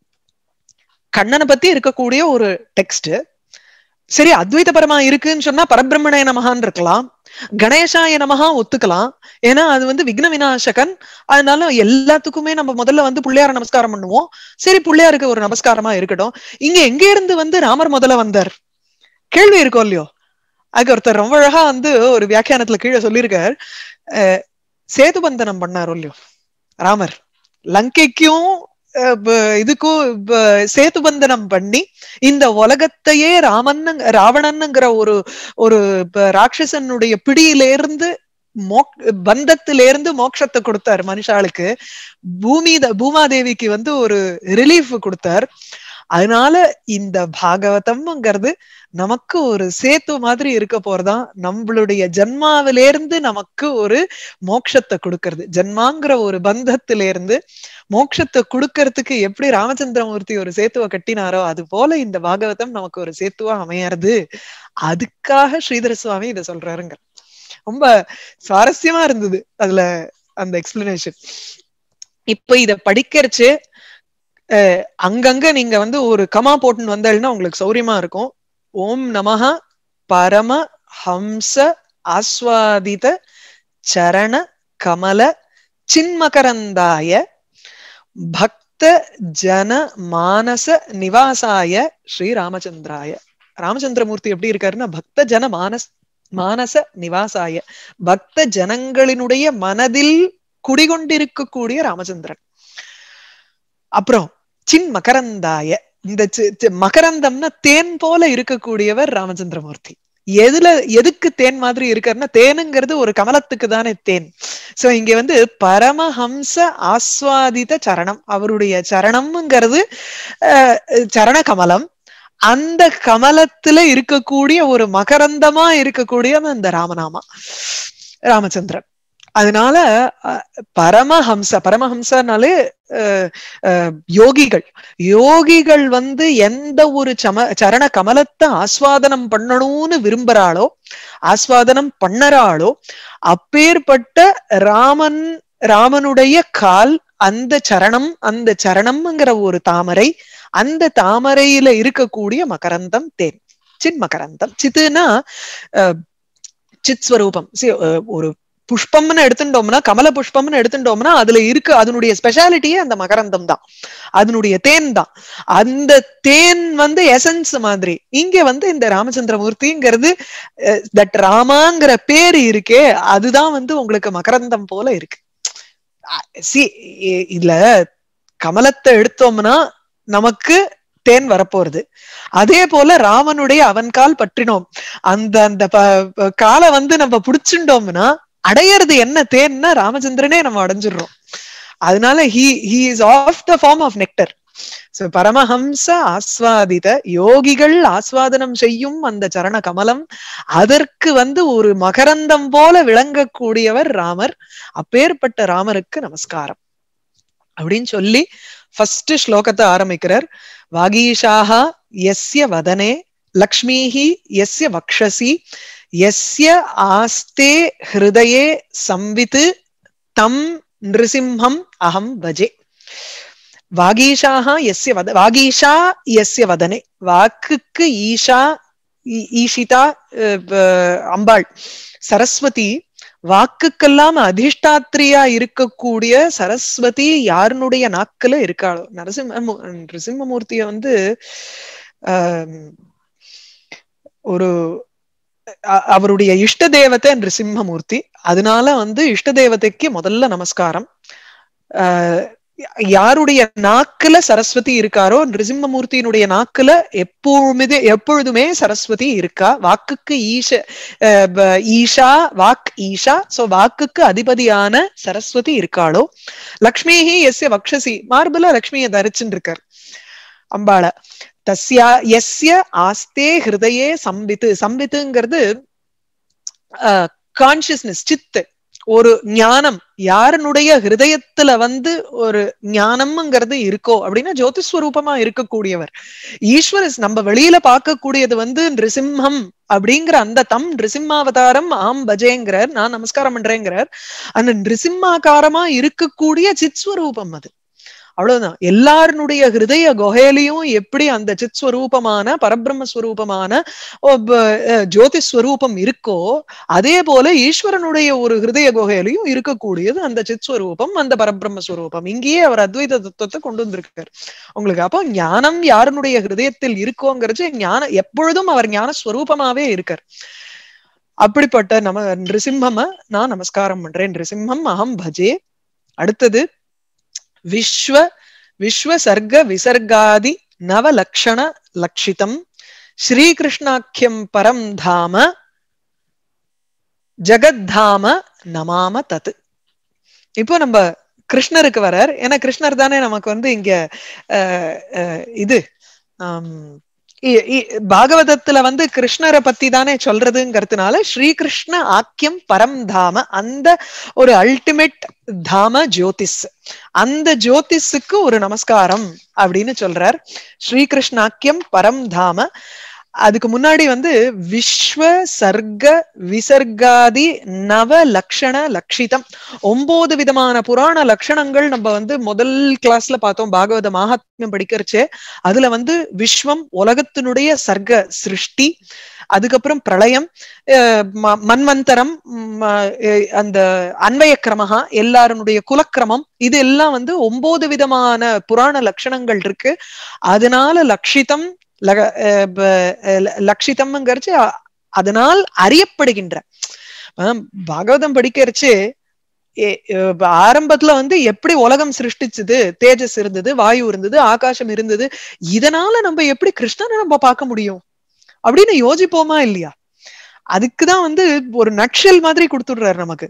கண்ணனை பத்தி இருக்கக்கூடிய ஒரு டெக்ஸ்ட் சரி அத்வைத பரமா இருக்குன்னு சொன்னா பரபிரம்மணய நமகான் இருக்கலாம் கணேசாய நமகா ஒத்துக்கலாம் ஏன்னா அது வந்து விக்ன விநாசகன் அதனால எல்லாத்துக்குமே நம்ம முதல்ல வந்து பிள்ளையார நமஸ்காரம் பண்ணுவோம் சரி பிள்ளையாருக்கு ஒரு நமஸ்காரமா இருக்கட்டும் இங்க எங்க இருந்து வந்து ராமர் முதல்ல வந்தார் கேள்வி இருக்கோ இல்லையோ அதுக்கு ஒருத்தர் ரொம்ப அழகா வந்து ஒரு வியாக்கியானத்துல கீழே சொல்லியிருக்கார் அஹ், சேதுபந்தனம் பண்ணாரோ இல்லையோ ராமர் லங்கைக்கும் அஹ், ப- இதுக்கும் ப- சேதுபந்தனம் பண்ணி இந்த உலகத்தையே ராமன் ராவணன்ங்கிற ஒரு ஒரு ப- ராட்சசனுடைய பிடியிலிருந்து மோக் பந்தத்திலிருந்து மோட்சத்தை கொடுத்தார் மனுஷாளுக்கு பூமி பூமாதேவிக்கு வந்து ஒரு ரிலீஃப் கொடுத்தார் அதனால இந்த பாகவதம்ங்கிறது நமக்கு ஒரு சேத்து மாதிரி இருக்க போறதான் நம்மளுடைய ஜன்மாவிலேருந்து நமக்கு ஒரு மோட்சத்தை கொடுக்கறது ஜன்மாங்கிற ஒரு பந்தத்திலிருந்து மோட்சத்தை கொடுக்கறதுக்கு எப்படி ராமச்சந்திரமூர்த்தி ஒரு சேத்துவ கட்டினாரோ அது போல இந்த பாகவதம் நமக்கு ஒரு சேத்துவா அமையறது அதுக்காக ஸ்ரீதர சுவாமி இதை சொல்றாருங்க ரொம்ப சுவாரஸ்யமா இருந்தது அதுல அந்த எக்ஸ்பிளனேஷன் இப்ப இத படிக்கிறச்சு அஹ், அங்கங்க நீங்க வந்து ஒரு கமா போட்டுன்னு வந்தேன்னா உங்களுக்கு சௌரியமா இருக்கும் ஓம் நமஹ பரம ஹம்ச ஆஸ்வாதித சரண கமல சின்மகரந்தாய பக்த ஜன மானச நிவாசாய ஸ்ரீ ராமச்சந்திராய ராமச்சந்திரமூர்த்தி எப்படி இருக்காருன்னா பக்த ஜன மானஸ் மானச நிவாசாய பக்த ஜனங்களினுடைய மனதில் குடிகொண்டிருக்கக்கூடிய ராமச்சந்திரன் அப்புறம் சின் மகரந்தாய இந்த சி- சி- மகரந்தம்னா தேன் போல இருக்கக்கூடியவர் ராமச்சந்திரமூர்த்தி எதுல எதுக்கு தேன் மாதிரி இருக்காருன்னா தேனுங்கிறது ஒரு கமலத்துக்கு தானே தேன் சோ இங்க வந்து பரமஹம்ச ஆஸ்வாதித சரணம் அவருடைய சரணம்ங்கிறது அஹ், சரண கமலம் அந்த கமலத்துல இருக்கக்கூடிய ஒரு மகரந்தமா இருக்கக்கூடிய அந்த ராமநாமா ராமச்சந்திரன் அதனால அஹ், பரமஹம்ச பரமஹம்சனாலே அஹ், அஹ், யோகிகள் யோகிகள் வந்து எந்த ஒரு சம சரண கமலத்தை ஆஸ்வாதனம் பண்ணணும்னு விரும்புறாளோ ஆஸ்வாதனம் பண்ணறாளோ அப்பேற்பட்ட ராமன் ராமனுடைய கால் அந்த சரணம் அந்த சரணம்ங்கிற ஒரு தாமரை அந்த தாமரையில இருக்கக்கூடிய மகரந்தம் தேன் சின் மகரந்தம் சித்துனா அஹ், சித் ஸ்வரூபம் See, அஹ், ஒரு புஷ்பம்னு எடுத்துட்டோம்னா கமல புஷ்பம்னு எடுத்துட்டோம்னா அதுல இருக்கு அதனுடைய ஸ்பெஷாலிட்டியே அந்த மகரந்தம் தான் அதனுடைய தேன் தான் அந்த தேன் வந்து எசன்ஸ் மாதிரி இங்க வந்து இந்த ராமச்சந்திரமூர்த்திங்கிறது தட் ராமாங்கிற பேர் இருக்கே அதுதான் வந்து உங்களுக்கு மகரந்தம் போல இருக்கு சி இதுல கமலத்தை எடுத்தோம்னா நமக்கு தேன் வரப்போறது அதே போல ராமனுடைய அவன் கால் பற்றினோம் அந்த அந்த ப- ப- காலை வந்து நம்ம புடிச்சுட்டோம்னா அடையிறது என்ன தேன்னா ராமச்சந்திரனே நம்ம அடைஞ்சிடுறோம் அதனால he he is of the form of nectar so பரமஹம்ச ஆஸ்வாதித யோகிகள் ஆஸ்வாதனம் செய்யும் அந்த சரண கமலம் அதற்கு வந்து ஒரு மகரந்தம் போல விளங்கக்கூடியவர் ராமர் அப்பேற்பட்ட ராமருக்கு நமஸ்காரம் அப்படின்னு சொல்லி ஃபர்ஸ்ட் ஸ்லோகத்தை ஆரம்பிக்கிறார் வாகீஷாக எஸ்ய வதனே லக்ஷ்மீஹி எஸ்ய வக்ஷசி எஸ்ய ஆஸ்தே ஹிருதயே சம்வித் தம் நிருசிம்ஹம் அகம் பஜே வாகீஷாக எஸ்ய வத வாகீஷா எஸ்ய வதனே வாக்குக்கு ஈஷா ஈ- ஈஷிதா அஹ், ப- அம்பாள் சரஸ்வதி வாக்குக்கெல்லாம் அதிஷ்டாத்திரியா இருக்கக்கூடிய சரஸ்வதி யாருனுடைய நாக்குல இருக்காளோ நரசிம்ம மு- நரசிம்மமூர்த்திய வந்து ஆஹ் ஒரு அ- அவருடைய இஷ்ட தேவதை நிருசிம்மமூர்த்தி அதனால வந்து இஷ்ட தேவதைக்கு முதல்ல நமஸ்காரம் ஆஹ் யாருடைய நாக்குல சரஸ்வதி இருக்காரோ நிருசிம்மமூர்த்தியினுடைய நாக்குல எப்பொழுதுமே எப்பொழுதுமே சரஸ்வதி இருக்கா வாக்குக்கு ஈஷ அஹ் ப- ஈஷா வாக் ஈஷா சோ வாக்குக்கு அதிபதியான சரஸ்வதி இருக்காளோ லக்ஷ்மிஹி எஸ்ய வக்ஷசி மார்புல லக்ஷ்மியை தரிச்சுட்டு இருக்கார் அம்பாள தஸ்யா எஸ்ய ஆஸ்தே ஹிருதயே சம்பித்து சம்பித்துங்கிறது கான்சியஸ்னஸ் சித்து ஒரு ஞானம் யாருனுடைய ஹிருதயத்துல வந்து ஒரு ஞானம்ங்கிறது இருக்கோ அப்படின்னா ஜோதிஸ்வரூபமா இருக்கக்கூடியவர் ஈஸ்வரஸ் நம்ம வெளியில பார்க்கக்கூடியது வந்து நிருசிம்ஹம் அப்படிங்கிற அந்த தம் நிருசிம்மாவதாரம் ஆம் பஜேங்கிறார் நான் நமஸ்காரம் பண்றேங்கிறார் அந்த நிருசிம்மாகாரமா இருக்கக்கூடிய சித்ஸ்வரூபம் அது அவ்வளவுதான் எல்லாருடைய ஹிருதய குகையிலையும் எப்படி அந்த சித் ஸ்வரூபமான பரபிரம்ம ஸ்வரூபமான ஜோதி ஸ்வரூபம் இருக்கோ அதே போல ஈஸ்வரனுடைய ஒரு ஹிருதய குகையிலையும் இருக்கக்கூடியது அந்த சித் ஸ்வரூபம் அந்த பரபிரம்ம ஸ்வரூபம் இங்கேயே அவர் அத்வைத தத்துவத்தை கொண்டு வந்திருக்காரு உங்களுக்கு அப்போ ஞானம் யாருனுடைய ஹிருதயத்தில் இருக்கோங்கிறது ஞான எப்பொழுதும் அவர் ஞான ஸ்வரூபமாவே இருக்கார் அப்படிப்பட்ட நம நிருசிம்மம நான் நமஸ்காரம் பண்றேன் நிருசிம்மம் அகம் பஜே அடுத்தது விஸ்வ விஸ்வ சர்க்க விசர்காதி நவலக்ஷண லக்ஷிதம் ஸ்ரீகிருஷ்ணாக்கியம் பரம் தாம ஜகத்தாம நமாம தத் இப்போ நம்ம கிருஷ்ணருக்கு வரார் ஏன்னா கிருஷ்ணர் தானே நமக்கு வந்து இங்க அஹ், அஹ், இது ஆம், இ- இ- பாகவதத்துல வந்து கிருஷ்ணரை பத்தி தானே சொல்றதுங்கிறதுனால ஸ்ரீகிருஷ்ண ஆக்கியம் பரம் தாம அந்த ஒரு அல்டிமேட் தாம ஜோதிஸ் அந்த ஜோதிஸுக்கு ஒரு நமஸ்காரம் அப்படின்னு சொல்றார் ஸ்ரீகிருஷ்ணாக்கியம் பரம் தாம அதுக்கு முன்னாடி வந்து விஸ்வ சர்க்க விசர்காதி நவ லக்ஷண லக்ஷிதம் ஒன்பது விதமான புராண லட்சணங்கள் நம்ம வந்து முதல் கிளாஸ்ல பார்த்தோம் பாகவத மகாத்மியம் படிக்கிறச்சே அதுல வந்து விஸ்வம் உலகத்தினுடைய சர்க்க சிருஷ்டி அதுக்கப்புறம் பிரளயம் அஹ் ம- மன்வந்தரம் ம், அஹ் அந்த அன்வய கிரமஹா எல்லாருடைய குலக்கிரமம் இது எல்லாம் வந்து ஒன்பது விதமான புராண லட்சணங்கள் இருக்கு அதனால லக்ஷிதம் லக அஹ் ப- அஹ் ல- லக்ஷிதம்ங்கிறச்சு அ- அதனால் அறியப்படுகின்ற ஆஹ் பாகவதம் படிக்கிறச்சு ஏ- அஹ் ப- ஆரம்பத்துல வந்து எப்படி உலகம் சிருஷ்டிச்சது தேஜஸ் இருந்தது வாயு இருந்தது ஆகாசம் இருந்தது இதனால நம்ம எப்படி கிருஷ்ணனை நம்ம பார்க்க முடியும் அப்படின்னு யோசிப்போமா இல்லையா அதுக்குதான் வந்து ஒரு நட்ஷல் மாதிரி கொடுத்துடுறாரு நமக்கு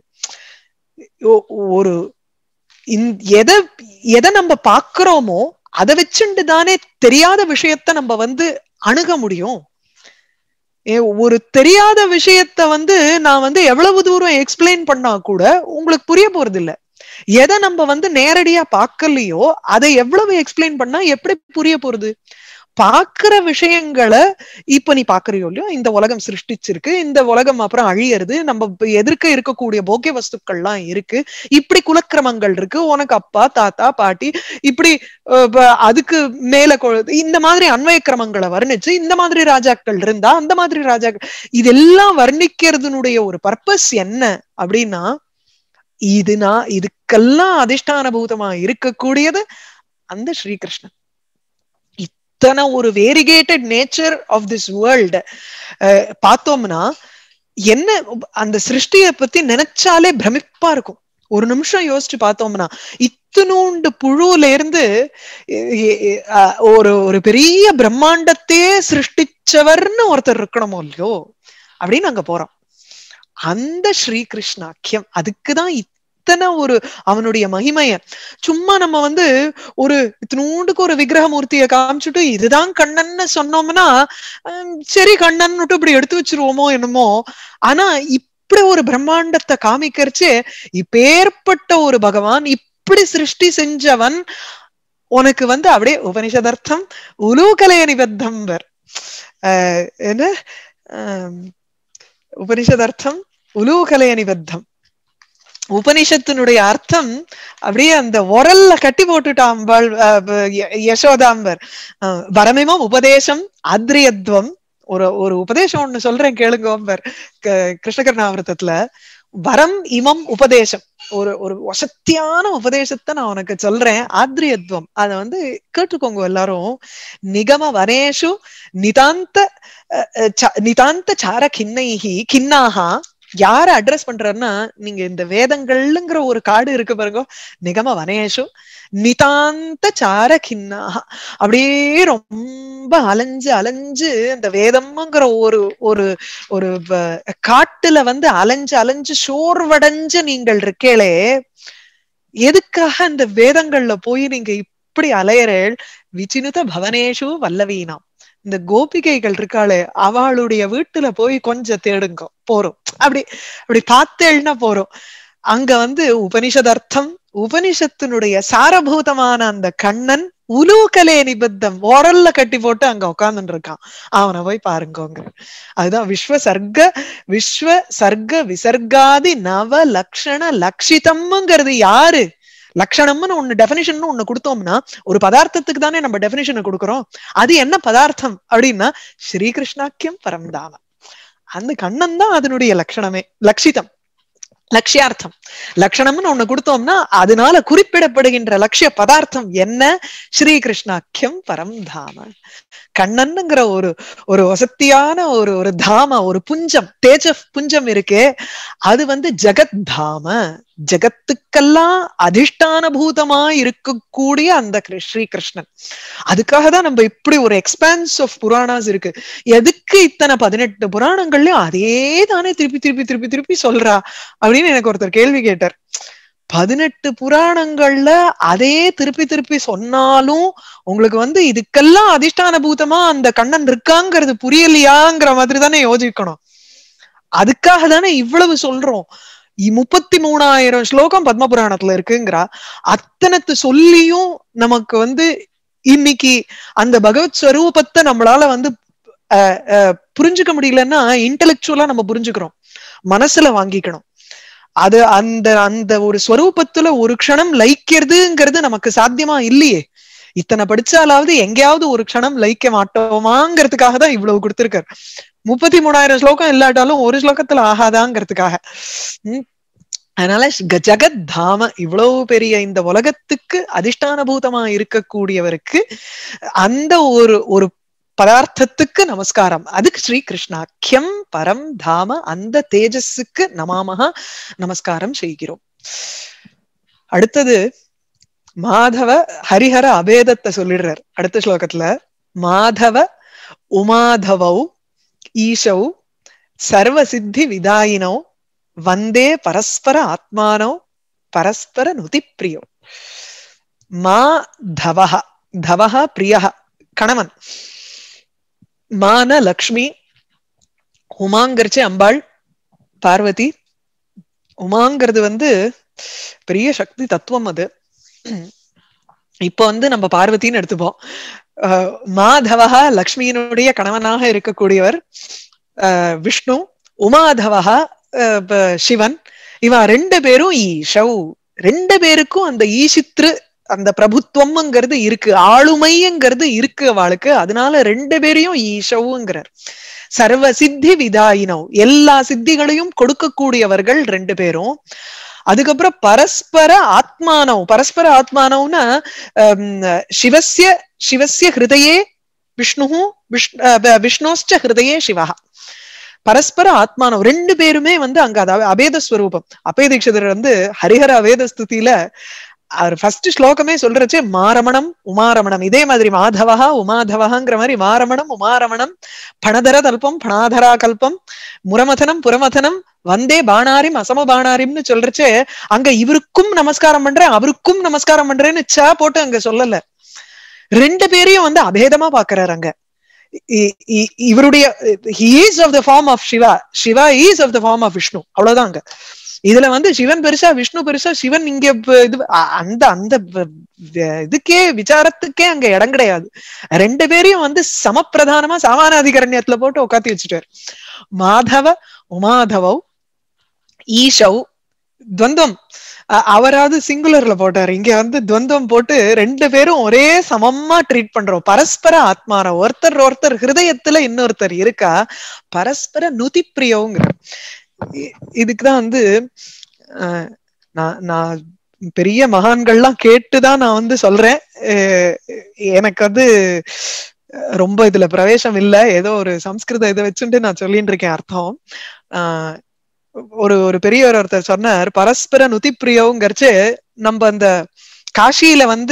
ஒ- ஒரு இந்த- எதை எதை நம்ம பாக்குறோமோ அதை வச்சுட்டு தானே தெரியாத விஷயத்த நம்ம வந்து அணுக முடியும் ஏ, ஒரு தெரியாத விஷயத்த வந்து நான் வந்து எவ்வளவு தூரம் எக்ஸ்பிளைன் பண்ணா கூட உங்களுக்கு புரிய போறது இல்ல எதை நம்ம வந்து நேரடியா பார்க்கலையோ அதை எவ்வளவு எக்ஸ்பிளைன் பண்ணா எப்படி புரிய போறது பாக்குற விஷயங்களை இப்ப நீ பாக்குறியோ இல்லையோ இந்த உலகம் சிருஷ்டிச்சிருக்கு இந்த உலகம் அப்புறம் அழியறது நம்ம இப்ப எதிர்க்க இருக்கக்கூடிய போக்கிய வஸ்துக்கள்லாம் இருக்கு இப்படி குலக்கிரமங்கள் இருக்கு உனக்கு அப்பா தாத்தா பாட்டி இப்படி அஹ், ப- அதுக்கு மேல கொ- இந்த மாதிரி அன்வய கிரமங்களை வர்ணிச்சு இந்த மாதிரி ராஜாக்கள் இருந்தா அந்த மாதிரி ராஜாக்கள் இதெல்லாம் வர்ணிக்கிறதுனுடைய ஒரு பர்பஸ் என்ன அப்படின்னா இது நான் இதுக்கெல்லாம் அதிஷ்டானபூதமா இருக்கக்கூடியது அந்த ஸ்ரீகிருஷ்ணன் இத்தனை ஒரு variegated nature of this world பார்த்தோம்னா என்ன அந்த சிருஷ்டிய பத்தி நினைச்சாலே பிரமிப்பா இருக்கும் ஒரு நிமிஷம் யோசிச்சு பார்த்தோம்னா இத்தனூண்டு புழுல இருந்து எ- எ- அஹ், ஒரு ஒரு பெரிய பிரம்மாண்டத்தையே சிருஷ்டிச்சவர்னு ஒருத்தர் இருக்கணுமோ இல்லையோ அப்படின்னு அங்க போறோம் அந்த ஸ்ரீகிருஷ்ணாக்கியம் அதுக்குதான் இத்தனை ஒரு அவனுடைய மகிமைய சும்மா நம்ம வந்து ஒரு இத்தினூண்டுக்கு ஒரு விக்கிரகமூர்த்திய காமிச்சுட்டு இதுதான் கண்ணன்னு சொன்னோம்னா ஹம், சரி கண்ணன்னுட்டு இப்படி எடுத்து வச்சிருவோமோ என்னமோ ஆனா இப்படி ஒரு பிரம்மாண்டத்தை காமிக்கிறச்சே இப்பேற்பட்ட ஒரு பகவான் இப்படி சிருஷ்டி செஞ்சவன் உனக்கு வந்து அப்படியே உபனிஷதர்த்தம் உலூகலய நிபத்தம்பர் ஆஹ் என்ன ஆம், உபனிஷதர்த்தம் உலூகலய நிபத்தம் உபனிஷத்தினுடைய அர்த்தம் அப்படியே அந்த உரல்ல கட்டி போட்டுட்டாம்பள் அஹ், ப- ய- யசோதாம்பர் அஹ், வரமிமம் உபதேசம் ஆத்ரியத்வம் ஒரு ஒரு உபதேசம் ஒண்ணு சொல்றேன் கேளுங்கோம்பர் க- கிருஷ்ணகர்ணாவிரதத்துல வரம் இமம் உபதேசம் ஒரு ஒரு வசத்தியான உபதேசத்தை நான் உனக்கு சொல்றேன் ஆத்ரியத்வம் அத வந்து கேட்டுக்கோங்க எல்லாரும் நிகம வனேஷு நிதாந்த அஹ், அஹ், ச- நிதாந்த சார கிண்ணைஹி கிண்ணாகா யார அட்ரஸ் பண்றாருன்னா நீங்க இந்த வேதங்கள்ங்கிற ஒரு காடு இருக்கு பாருங்க நிகம வனேஷு நிதாந்த சார கிண்ணாகா அப்படியே ரொம்ப அலைஞ்சு அலைஞ்சு அந்த வேதம்ங்கிற ஒரு ஒரு ஒரு வ- காட்டுல வந்து அலைஞ்சு அலைஞ்சு சோர்வடைஞ்சு நீங்கள் இருக்கேளே எதுக்காக அந்த வேதங்கள்ல போய் நீங்க இப்படி அலையறேள் விச்சினுத பவனேஷு வல்லவீனாம் இந்த கோபிகைகள் இருக்காளே அவளுடைய வீட்டுல போய் கொஞ்சம் தேடுங்க போறோம் அப்படி அப்படி பார்த்தேள்னா போறோம் அங்க வந்து உபனிஷதர்த்தம் உபனிஷத்தினுடைய சாரபூதமான அந்த கண்ணன் உலூகலே நிபத்தம் உரல்ல கட்டி போட்டு அங்க உட்கார்ந்துட்டு இருக்கான் அவனை போய் பாருங்கோங்க அதுதான் விஸ்வ சர்க்க விஸ்வ சர்க்க விசர்காதி நவ லக்ஷண லக்ஷிதம்ங்கிறது யாரு லக்ஷணம்னு ஒண்ணு டெபினிஷன் ஒண்ணு கொடுத்தோம்னா ஒரு பதார்த்தத்துக்கு தானே நம்ம டெபினிஷனை கொடுக்கிறோம் அது என்ன பதார்த்தம் அப்படின்னா ஸ்ரீகிருஷ்ணாக்கியம் பரம்தாம அந்த கண்ணன் தான் அதனுடைய லட்சணமே லட்சிதம் லட்சியார்த்தம் லட்சணம்னு ஒண்ணு கொடுத்தோம்னா அதனால குறிப்பிடப்படுகின்ற லட்சிய பதார்த்தம் என்ன ஸ்ரீகிருஷ்ணாக்கியம் பரம் தாம கண்ணனுங்கிற ஒரு ஒரு வசத்தியான ஒரு ஒரு தாம ஒரு புஞ்சம் தேஜ புஞ்சம் இருக்கே அது வந்து ஜெகத் தாம ஜெகத்துக்கெல்லாம் அதிஷ்டான பூதமா இருக்கக்கூடிய அந்த கிரு- ஸ்ரீகிருஷ்ணன் அதுக்காக தான் நம்ம இப்படி ஒரு எக்ஸ்பான்ஸ் ஆஃப் புராணாஸ் இருக்கு எதுக்கு இத்தனை பதினெட்டு புராணங்கள்லயும் அதே தானே திருப்பி திருப்பி திருப்பி திருப்பி சொல்றா அப்படின்னு எனக்கு ஒருத்தர் கேள்வி கேட்டார் பதினெட்டு புராணங்கள்ல அதே திருப்பி திருப்பி சொன்னாலும் உங்களுக்கு வந்து இதுக்கெல்லாம் அதிஷ்டான பூதமா அந்த கண்ணன் இருக்காங்கிறது புரியலையாங்கிற மாதிரி தானே யோசிக்கணும் அதுக்காக தானே இவ்வளவு சொல்றோம் இ- முப்பத்தி மூணாயிரம் ஸ்லோகம் பத்ம புராணத்துல இருக்குங்கிறா அத்தனத்து சொல்லியும் நமக்கு வந்து இன்னைக்கு அந்த பகவத் ஸ்வரூபத்தை நம்மளால வந்து அஹ், அஹ், புரிஞ்சுக்க முடியலன்னா இன்டெலெக்சுவலா நம்ம புரிஞ்சுக்கிறோம் மனசுல வாங்கிக்கணும் அது அந்த அந்த ஒரு ஸ்வரூபத்துல ஒரு க்ஷணம் லயிக்கிறதுங்கிறது நமக்கு சாத்தியமா இல்லையே இத்தனை படிச்சாலாவது எங்கேயாவது ஒரு க்ஷணம் லயிக்க மாட்டோமாங்கிறதுக்காக தான் இவ்வளவு கொடுத்திருக்காரு முப்பத்தி மூணாயிரம் ஸ்லோகம் இல்லாட்டாலும் ஒரு ஸ்லோகத்துல ஆகாதாங்கிறதுக்காக உம் அதனால க- ஜகத் தாம இவ்வளவு பெரிய இந்த உலகத்துக்கு அதிஷ்டானபூதமா இருக்கக்கூடியவருக்கு அந்த ஒரு ஒரு பதார்த்தத்துக்கு நமஸ்காரம் அதுக்கு ஸ்ரீ கிருஷ்ணாக்கியம் பரம் தாம அந்த தேஜஸுக்கு நமாமகா நமஸ்காரம் செய்கிறோம் அடுத்தது மாதவ ஹரிஹர அபேதத்தை சொல்லிடுறார் அடுத்த ஸ்லோகத்துல மாதவ உமாதவௌ ஈஷௌ சர்வ சித்தி விதாயினோ வந்தே பரஸ்பர ஆத்மானோ பரஸ்பர நுதி பிரியோ மா தவஹ தவஹ பிரியஹ கணவன் மான லக்ஷ்மி உமாங்கரிச்சு அம்பாள் பார்வதி உமாங்கிறது வந்து பெரிய சக்தி தத்துவம் அது இப்போ வந்து நம்ம பார்வதின்னு எடுத்துப்போம் அஹ் மாதவஹா லக்ஷ்மியினுடைய கணவனாக இருக்கக்கூடியவர் அஹ் விஷ்ணு உமாதவஹா அஹ் ப- சிவன் இவன் ரெண்டு பேரும் ஈஷவ் ரெண்டு பேருக்கும் அந்த ஈசித்ரு அந்த பிரபுத்துவம்ங்கிறது இருக்கு ஆளுமைங்கிறது இருக்கு அவளுக்கு அதனால ரெண்டு பேரையும் ஈஷவுங்கிறார் சர்வ சித்தி விதாயினவ் எல்லா சித்திகளையும் கொடுக்கக்கூடியவர்கள் ரெண்டு பேரும் அதுக்கப்புறம் பரஸ்பர ஆத்மானவ் பரஸ்பர ஆத்மானவ்னா ஹம், சிவஸ்ய சிவஸ்ய ஹிருதயே விஷ்ணு விஷ்ணு அஹ் விஷ்ணோஸ்ச ஹிருதயே சிவா பரஸ்பர ஆத்மானவ் ரெண்டு பேருமே வந்து அங்க அதாவது அபேத ஸ்வரூபம் அபய தீட்சிதர் வந்து ஹரிஹர அபேத ஸ்துதியில அவர் ஃபர்ஸ்ட் ஸ்லோகமே சொல்றச்சே மாரமணம் உமாரமணம் இதே மாதிரி மாதவஹா உமாதவஹாங்கிற மாதிரி மாரமணம் உமாரமணம் பணதர தல்பம் பணாதரா கல்பம் முரமதனம் புரமதனம் வந்தே பாணாரிம் அசம பாணாரிம்னு சொல்றச்சே அங்க இவருக்கும் நமஸ்காரம் பண்றேன் அவருக்கும் நமஸ்காரம் பண்றேன்னு சா போட்டு அங்க சொல்லல ரெண்டு பேரையும் வந்து அபேதமா பாக்குறாரு அங்க இ- இ- இவருடைய is of the form of Shiva Shiva is of the form of Vishnu அவ்வளவுதான் அங்க இதுல வந்து சிவன் பெருசா விஷ்ணு பெருசா சிவன் இங்க ப- இது அ- அந்த அந்த வ- வ- இதுக்கே விசாரத்துக்கே அங்க இடம் கிடையாது ரெண்டு பேரையும் வந்து சமப்பிரதானமா சாமானாதிகரண்யத்துல போட்டு உட்காத்தி வச்சுட்டார் மாதவ உமாதவவ் ஈஷவ் துவந்தம் அ- அவராவது சிங்குலர்ல போட்டாரு இங்க வந்து துவந்தம் போட்டு ரெண்டு பேரும் ஒரே சமமா ட்ரீட் பண்றோம் பரஸ்பர ஆத்மான ஒருத்தர் ஒருத்தர் ஹிருதயத்துல இன்னொருத்தர் இருக்கா பரஸ்பர நுதி பிரியவுங்கிற இ- இதுக்குதான் வந்து அஹ், நான் நான் பெரிய மகான்கள்லாம் கேட்டுதான் நான் வந்து சொல்றேன் அஹ், எனக்கு வந்து அஹ், ரொம்ப இதுல பிரவேசம் இல்ல ஏதோ ஒரு சம்ஸ்கிருத இதை வச்சுட்டு நான் சொல்லிட்டு இருக்கேன் அர்த்தம் ஆஹ் ஒரு ஒரு பெரியவர் ஒருத்தர் சொன்னார் பரஸ்பர நுதி பிரியவுங்கிறச்சு நம்ம அந்த காஷியில வந்து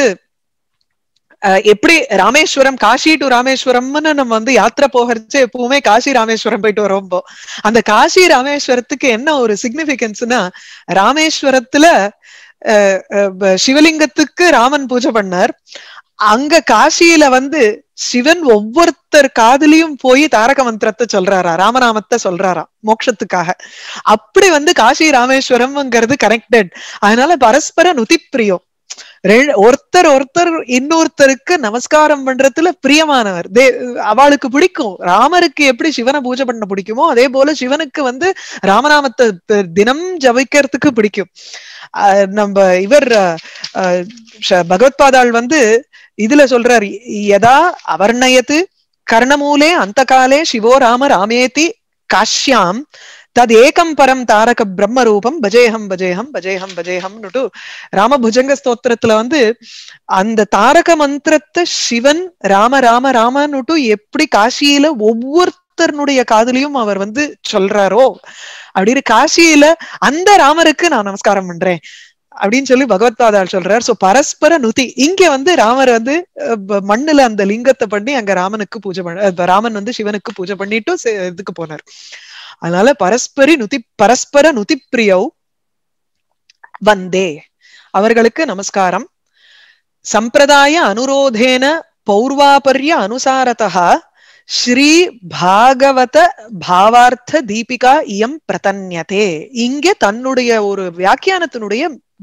அஹ், எப்படி ராமேஸ்வரம் காஷி டு ராமேஸ்வரம்னு நம்ம வந்து யாத்திரை போகிறச்சு எப்பவுமே காஷி ராமேஸ்வரம் போயிட்டு வரோம் போ. அந்த காஷி ராமேஸ்வரத்துக்கு என்ன ஒரு சிக்னிபிகன்ஸ்னா ராமேஸ்வரத்துல அஹ், அஹ், ப- சிவலிங்கத்துக்கு ராமன் பூஜை பண்ணார் அங்க காசியில வந்து சிவன் ஒவ்வொருத்தர் காதுலயும் போய் தாரக மந்திரத்தை சொல்றாரா ராமநாமத்தை சொல்றாரா மோட்சத்துக்காக அப்படி வந்து காசி ராமேஸ்வரம்ங்கிறது கனெக்டட் அதனால பரஸ்பர நுதி பிரியம் ரெ- ஒருத்தர் ஒருத்தர் இன்னொருத்தருக்கு நமஸ்காரம் பண்றதுல பிரியமானவர் தே அவளுக்கு பிடிக்கும் ராமருக்கு எப்படி சிவனை பூஜை பண்ண பிடிக்குமோ அதே போல சிவனுக்கு வந்து ராமநாமத்தை த- தினம் ஜபிக்கிறதுக்கு பிடிக்கும் அஹ் நம்ம இவர் அஹ், ஷ- பகவத்பாதாள் வந்து இதுல சொல்றார் யதா அவர்ணயத்து கர்ணமூலே அந்த காலே சிவோ ராம ராமேதி காஷ்யாம் తదేకం పరం తారక பிரம்ம ரூபம் பஜேஹம் பஜேஹம் பஜேஹம் பஜேஹம்னுட்டு ராமபுஜங்க ஸ்தோத்திரத்துல வந்து அந்த தாரக மந்திரத்தை சிவன் ராம ராம ராமன்னுட்டு எப்படி காசியில ஒவ்வொருத்தருடைய காதலியும் அவர் வந்து சொல்றாரோ அப்படின்னு காசியில அந்த ராமருக்கு நான் நமஸ்காரம் பண்றேன் அப்படின்னு சொல்லி பகவத்பாதால் சொல்றார் சோ பரஸ்பர நுதி இங்க வந்து ராமர் வந்து அஹ், ப- மண்ணுல அந்த லிங்கத்தை பண்ணி அங்க ராமனுக்கு பூஜை பண்ண அஹ், ராமன் வந்து சிவனுக்கு பூஜை பண்ணிட்டு சே- இதுக்கு போனார் அதனால பரஸ்பரி நுதி பரஸ்பர நுதி பிரியௌ வந்தே அவர்களுக்கு நமஸ்காரம் சம்பிரதாய அனுரோதேன பௌர்வாபர்ய அனுசாரதா ஸ்ரீ பாகவத பாவார்த்த தீபிகா இயம் பிரதன்யதே இங்க தன்னுடைய ஒரு வியாக்கியானத்தினுடைய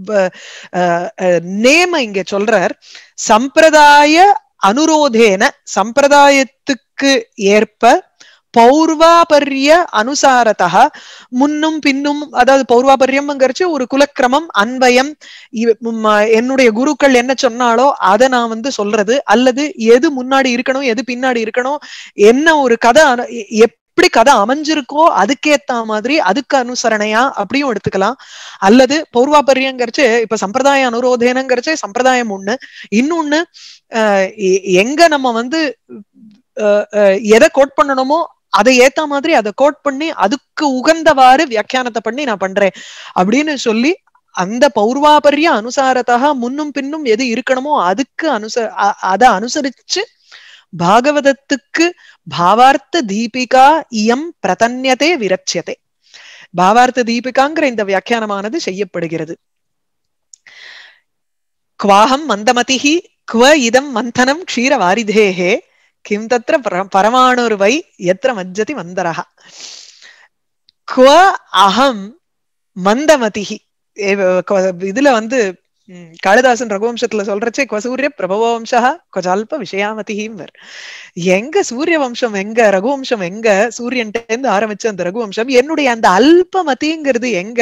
நேம இங்க சொல்றார் சம்பிரதாய அனுரோதேன சம்பிரதாயத்துக்கு ஏற்ப பௌர்வாபர்ய அனுசாரதா முன்னும் பின்னும் அதாவது பௌர்வாபர்யம்ங்கிறச்சு ஒரு குலக்கிரமம் அன்பயம் இவ- ம், ஆ, என்னுடைய குருக்கள் என்ன சொன்னாலோ அதை நான் வந்து சொல்றது அல்லது எது முன்னாடி இருக்கணும் எது பின்னாடி இருக்கணும் என்ன ஒரு கதை அனு- எ- எப்படி கதை அமைஞ்சிருக்கோ அதுக்கேத்த மாதிரி அதுக்கு அனுசரணையா அப்படியும் எடுத்துக்கலாம் அல்லது பௌர்வாபரியங்கிறச்சு இப்ப சம்பிரதாய அனுரோதேனங்கிறச்சு சம்பிரதாயம் ஒண்ணு இன்னொன்னு அஹ், எ- எங்க நம்ம வந்து அஹ், அஹ், எதை கோட் பண்ணணுமோ அதை ஏத்த மாதிரி அதை கோட் பண்ணி அதுக்கு உகந்தவாறு வியாக்கியானத்தை பண்ணி நான் பண்றேன் அப்படின்னு சொல்லி அந்த பௌர்வாபரிய அனுசாரத்தா முன்னும் பின்னும் எது இருக்கணுமோ அதுக்கு அனுச அ- அதை அனுசரிச்சு பாகவதத்துக்கு பாவார்த்த தீபிகா இயம் பிரதன்யதே விரட்சியதே பாவார்த்த தீபிகாங்கிற இந்த வியாக்கியானமானது செய்யப்படுகிறது குவாஹம் மந்தமதிஹி குவ இதம் மந்தனம் க்ஷீர வாரிதேஹே கிம் தத்ர பர- பரமாணுர்வை எத்திர மஜ்ஜதி மந்தரஹ குவ அகம் மந்தமதிஹி ஏ- கொ- இதுல வந்து ம், காளிதாசன் ரகுவம்சத்துல சொல்றச்சே கொ சூரிய பிரபவ வம்சா கொஜால்ப விஷயாமதிஹிம்பர் எங்க சூரிய வம்சம் எங்க ரகுவம்சம் எங்க சூரியன்ட்ட இருந்து ஆரம்பிச்ச அந்த ரகுவம்சம் என்னுடைய அந்த அல்பமதிங்கிறது எங்க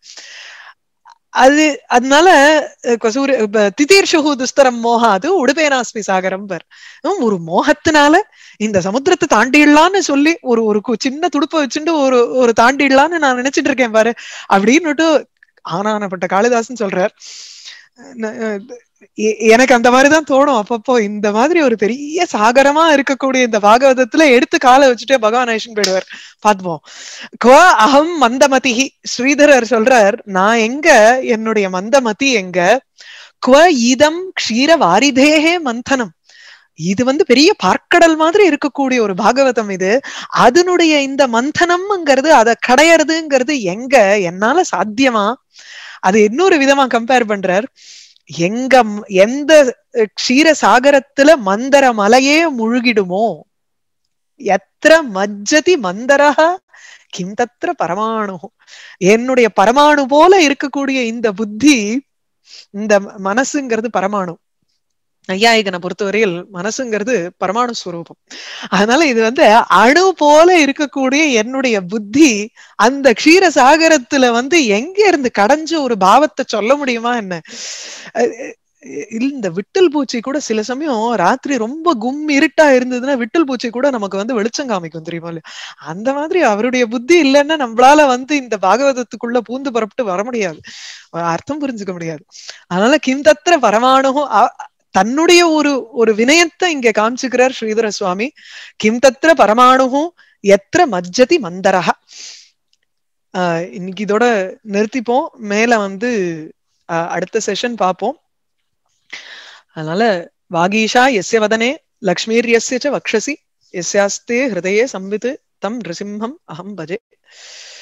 அது அதனால அஹ், கொ- சூரிய ப- திதீர்ஷுகு துஸ்தரம் மோகாது உடுபேனாஸ்மி சாகரம் பர் ஹம், ஒரு மோகத்தினால இந்த சமுத்திரத்தை தாண்டிடலான்னு சொல்லி ஒரு ஒரு கு- சின்ன துடுப்பை வச்சுட்டு ஒரு ஒரு தாண்டிடலான்னு நான் நினைச்சிட்டு இருக்கேன் பாரு அப்படின்னுட்டு ஆனானப்பட்ட காளிதாசன் சொல்றார் ந- எ- எனக்கு அந்த மாதிரிதான் தோணும் அப்பப்போ இந்த மாதிரி ஒரு பெரிய சாகரமா இருக்கக்கூடிய இந்த பாகவதத்துல எடுத்து காலை வச்சுட்டே பகவான் ஐஷன் போயிடுவார் பார்த்துப்போம் கோ அகம் மந்தமதிஹி ஸ்ரீதரர் சொல்றார் நான் எங்க என்னுடைய மந்தமதி எங்க குவ இதம் க்ஷீர வாரிதேகே மந்தனம் இது வந்து பெரிய பார்க்கடல் மாதிரி இருக்கக்கூடிய ஒரு பாகவதம் இது அதனுடைய இந்த மந்தனம்ங்கிறது அதை கடையறதுங்கிறது எங்க என்னால சாத்தியமா அது இன்னொரு விதமா கம்பேர் பண்றார் எங்க ம்- எந்த அஹ், க்ஷீர சாகரத்துல மந்தர மலையே முழுகிடுமோ எத்திர மஜ்ஜதி மந்தரஹ கிம் தத்ர பரமாணு என்னுடைய பரமாணு போல இருக்கக்கூடிய இந்த புத்தி இந்த ம- மனசுங்கிறது பரமாணு நையாயிகனை பொறுத்தவரையில் மனசுங்கிறது பரமாணு ஸ்வரூபம் அதனால இது வந்து அணு போல இருக்கக்கூடிய என்னுடைய புத்தி அந்த க்ஷீர சாகரத்துல வந்து எங்க இருந்து கடைஞ்சு ஒரு பாவத்தை சொல்ல முடியுமா என்ன அஹ் இல்ல, இந்த விட்டல் பூச்சி கூட சில சமயம் ராத்திரி ரொம்ப கும் இருட்டா இருந்ததுன்னா விட்டல் பூச்சி கூட நமக்கு வந்து வெளிச்சம் காமிக்கும் தெரியுமா இல்லையா அந்த மாதிரி அவருடைய புத்தி இல்லைன்னா நம்மளால வந்து இந்த பாகவதத்துக்குள்ள பூந்து புறப்பட்டு வர முடியாது அர்த்தம் புரிஞ்சுக்க முடியாது அதனால கிம் தத்திர பரமாணு அ- தன்னுடைய ஒரு ஒரு வினயத்தை இங்க காமிச்சுக்கிறார் ஸ்ரீதர சுவாமி கிம் தத்திர பரமாணு எத்திர மஜ்ஜதி மந்தரஹ ஆஹ் இன்னைக்கு இதோட நிறுத்திப்போம் மேல வந்து ஆஹ் அடுத்த செஷன் பார்ப்போம் அதனால வாகீஷா எஸ்ய வதனே லக்ஷ்மீர் எஸ்ய ச வக்ஷசி எஸ்யாஸ்தே ஹிருதயே சம்வித் தம் நிருசிம்ஹம் அகம் பஜே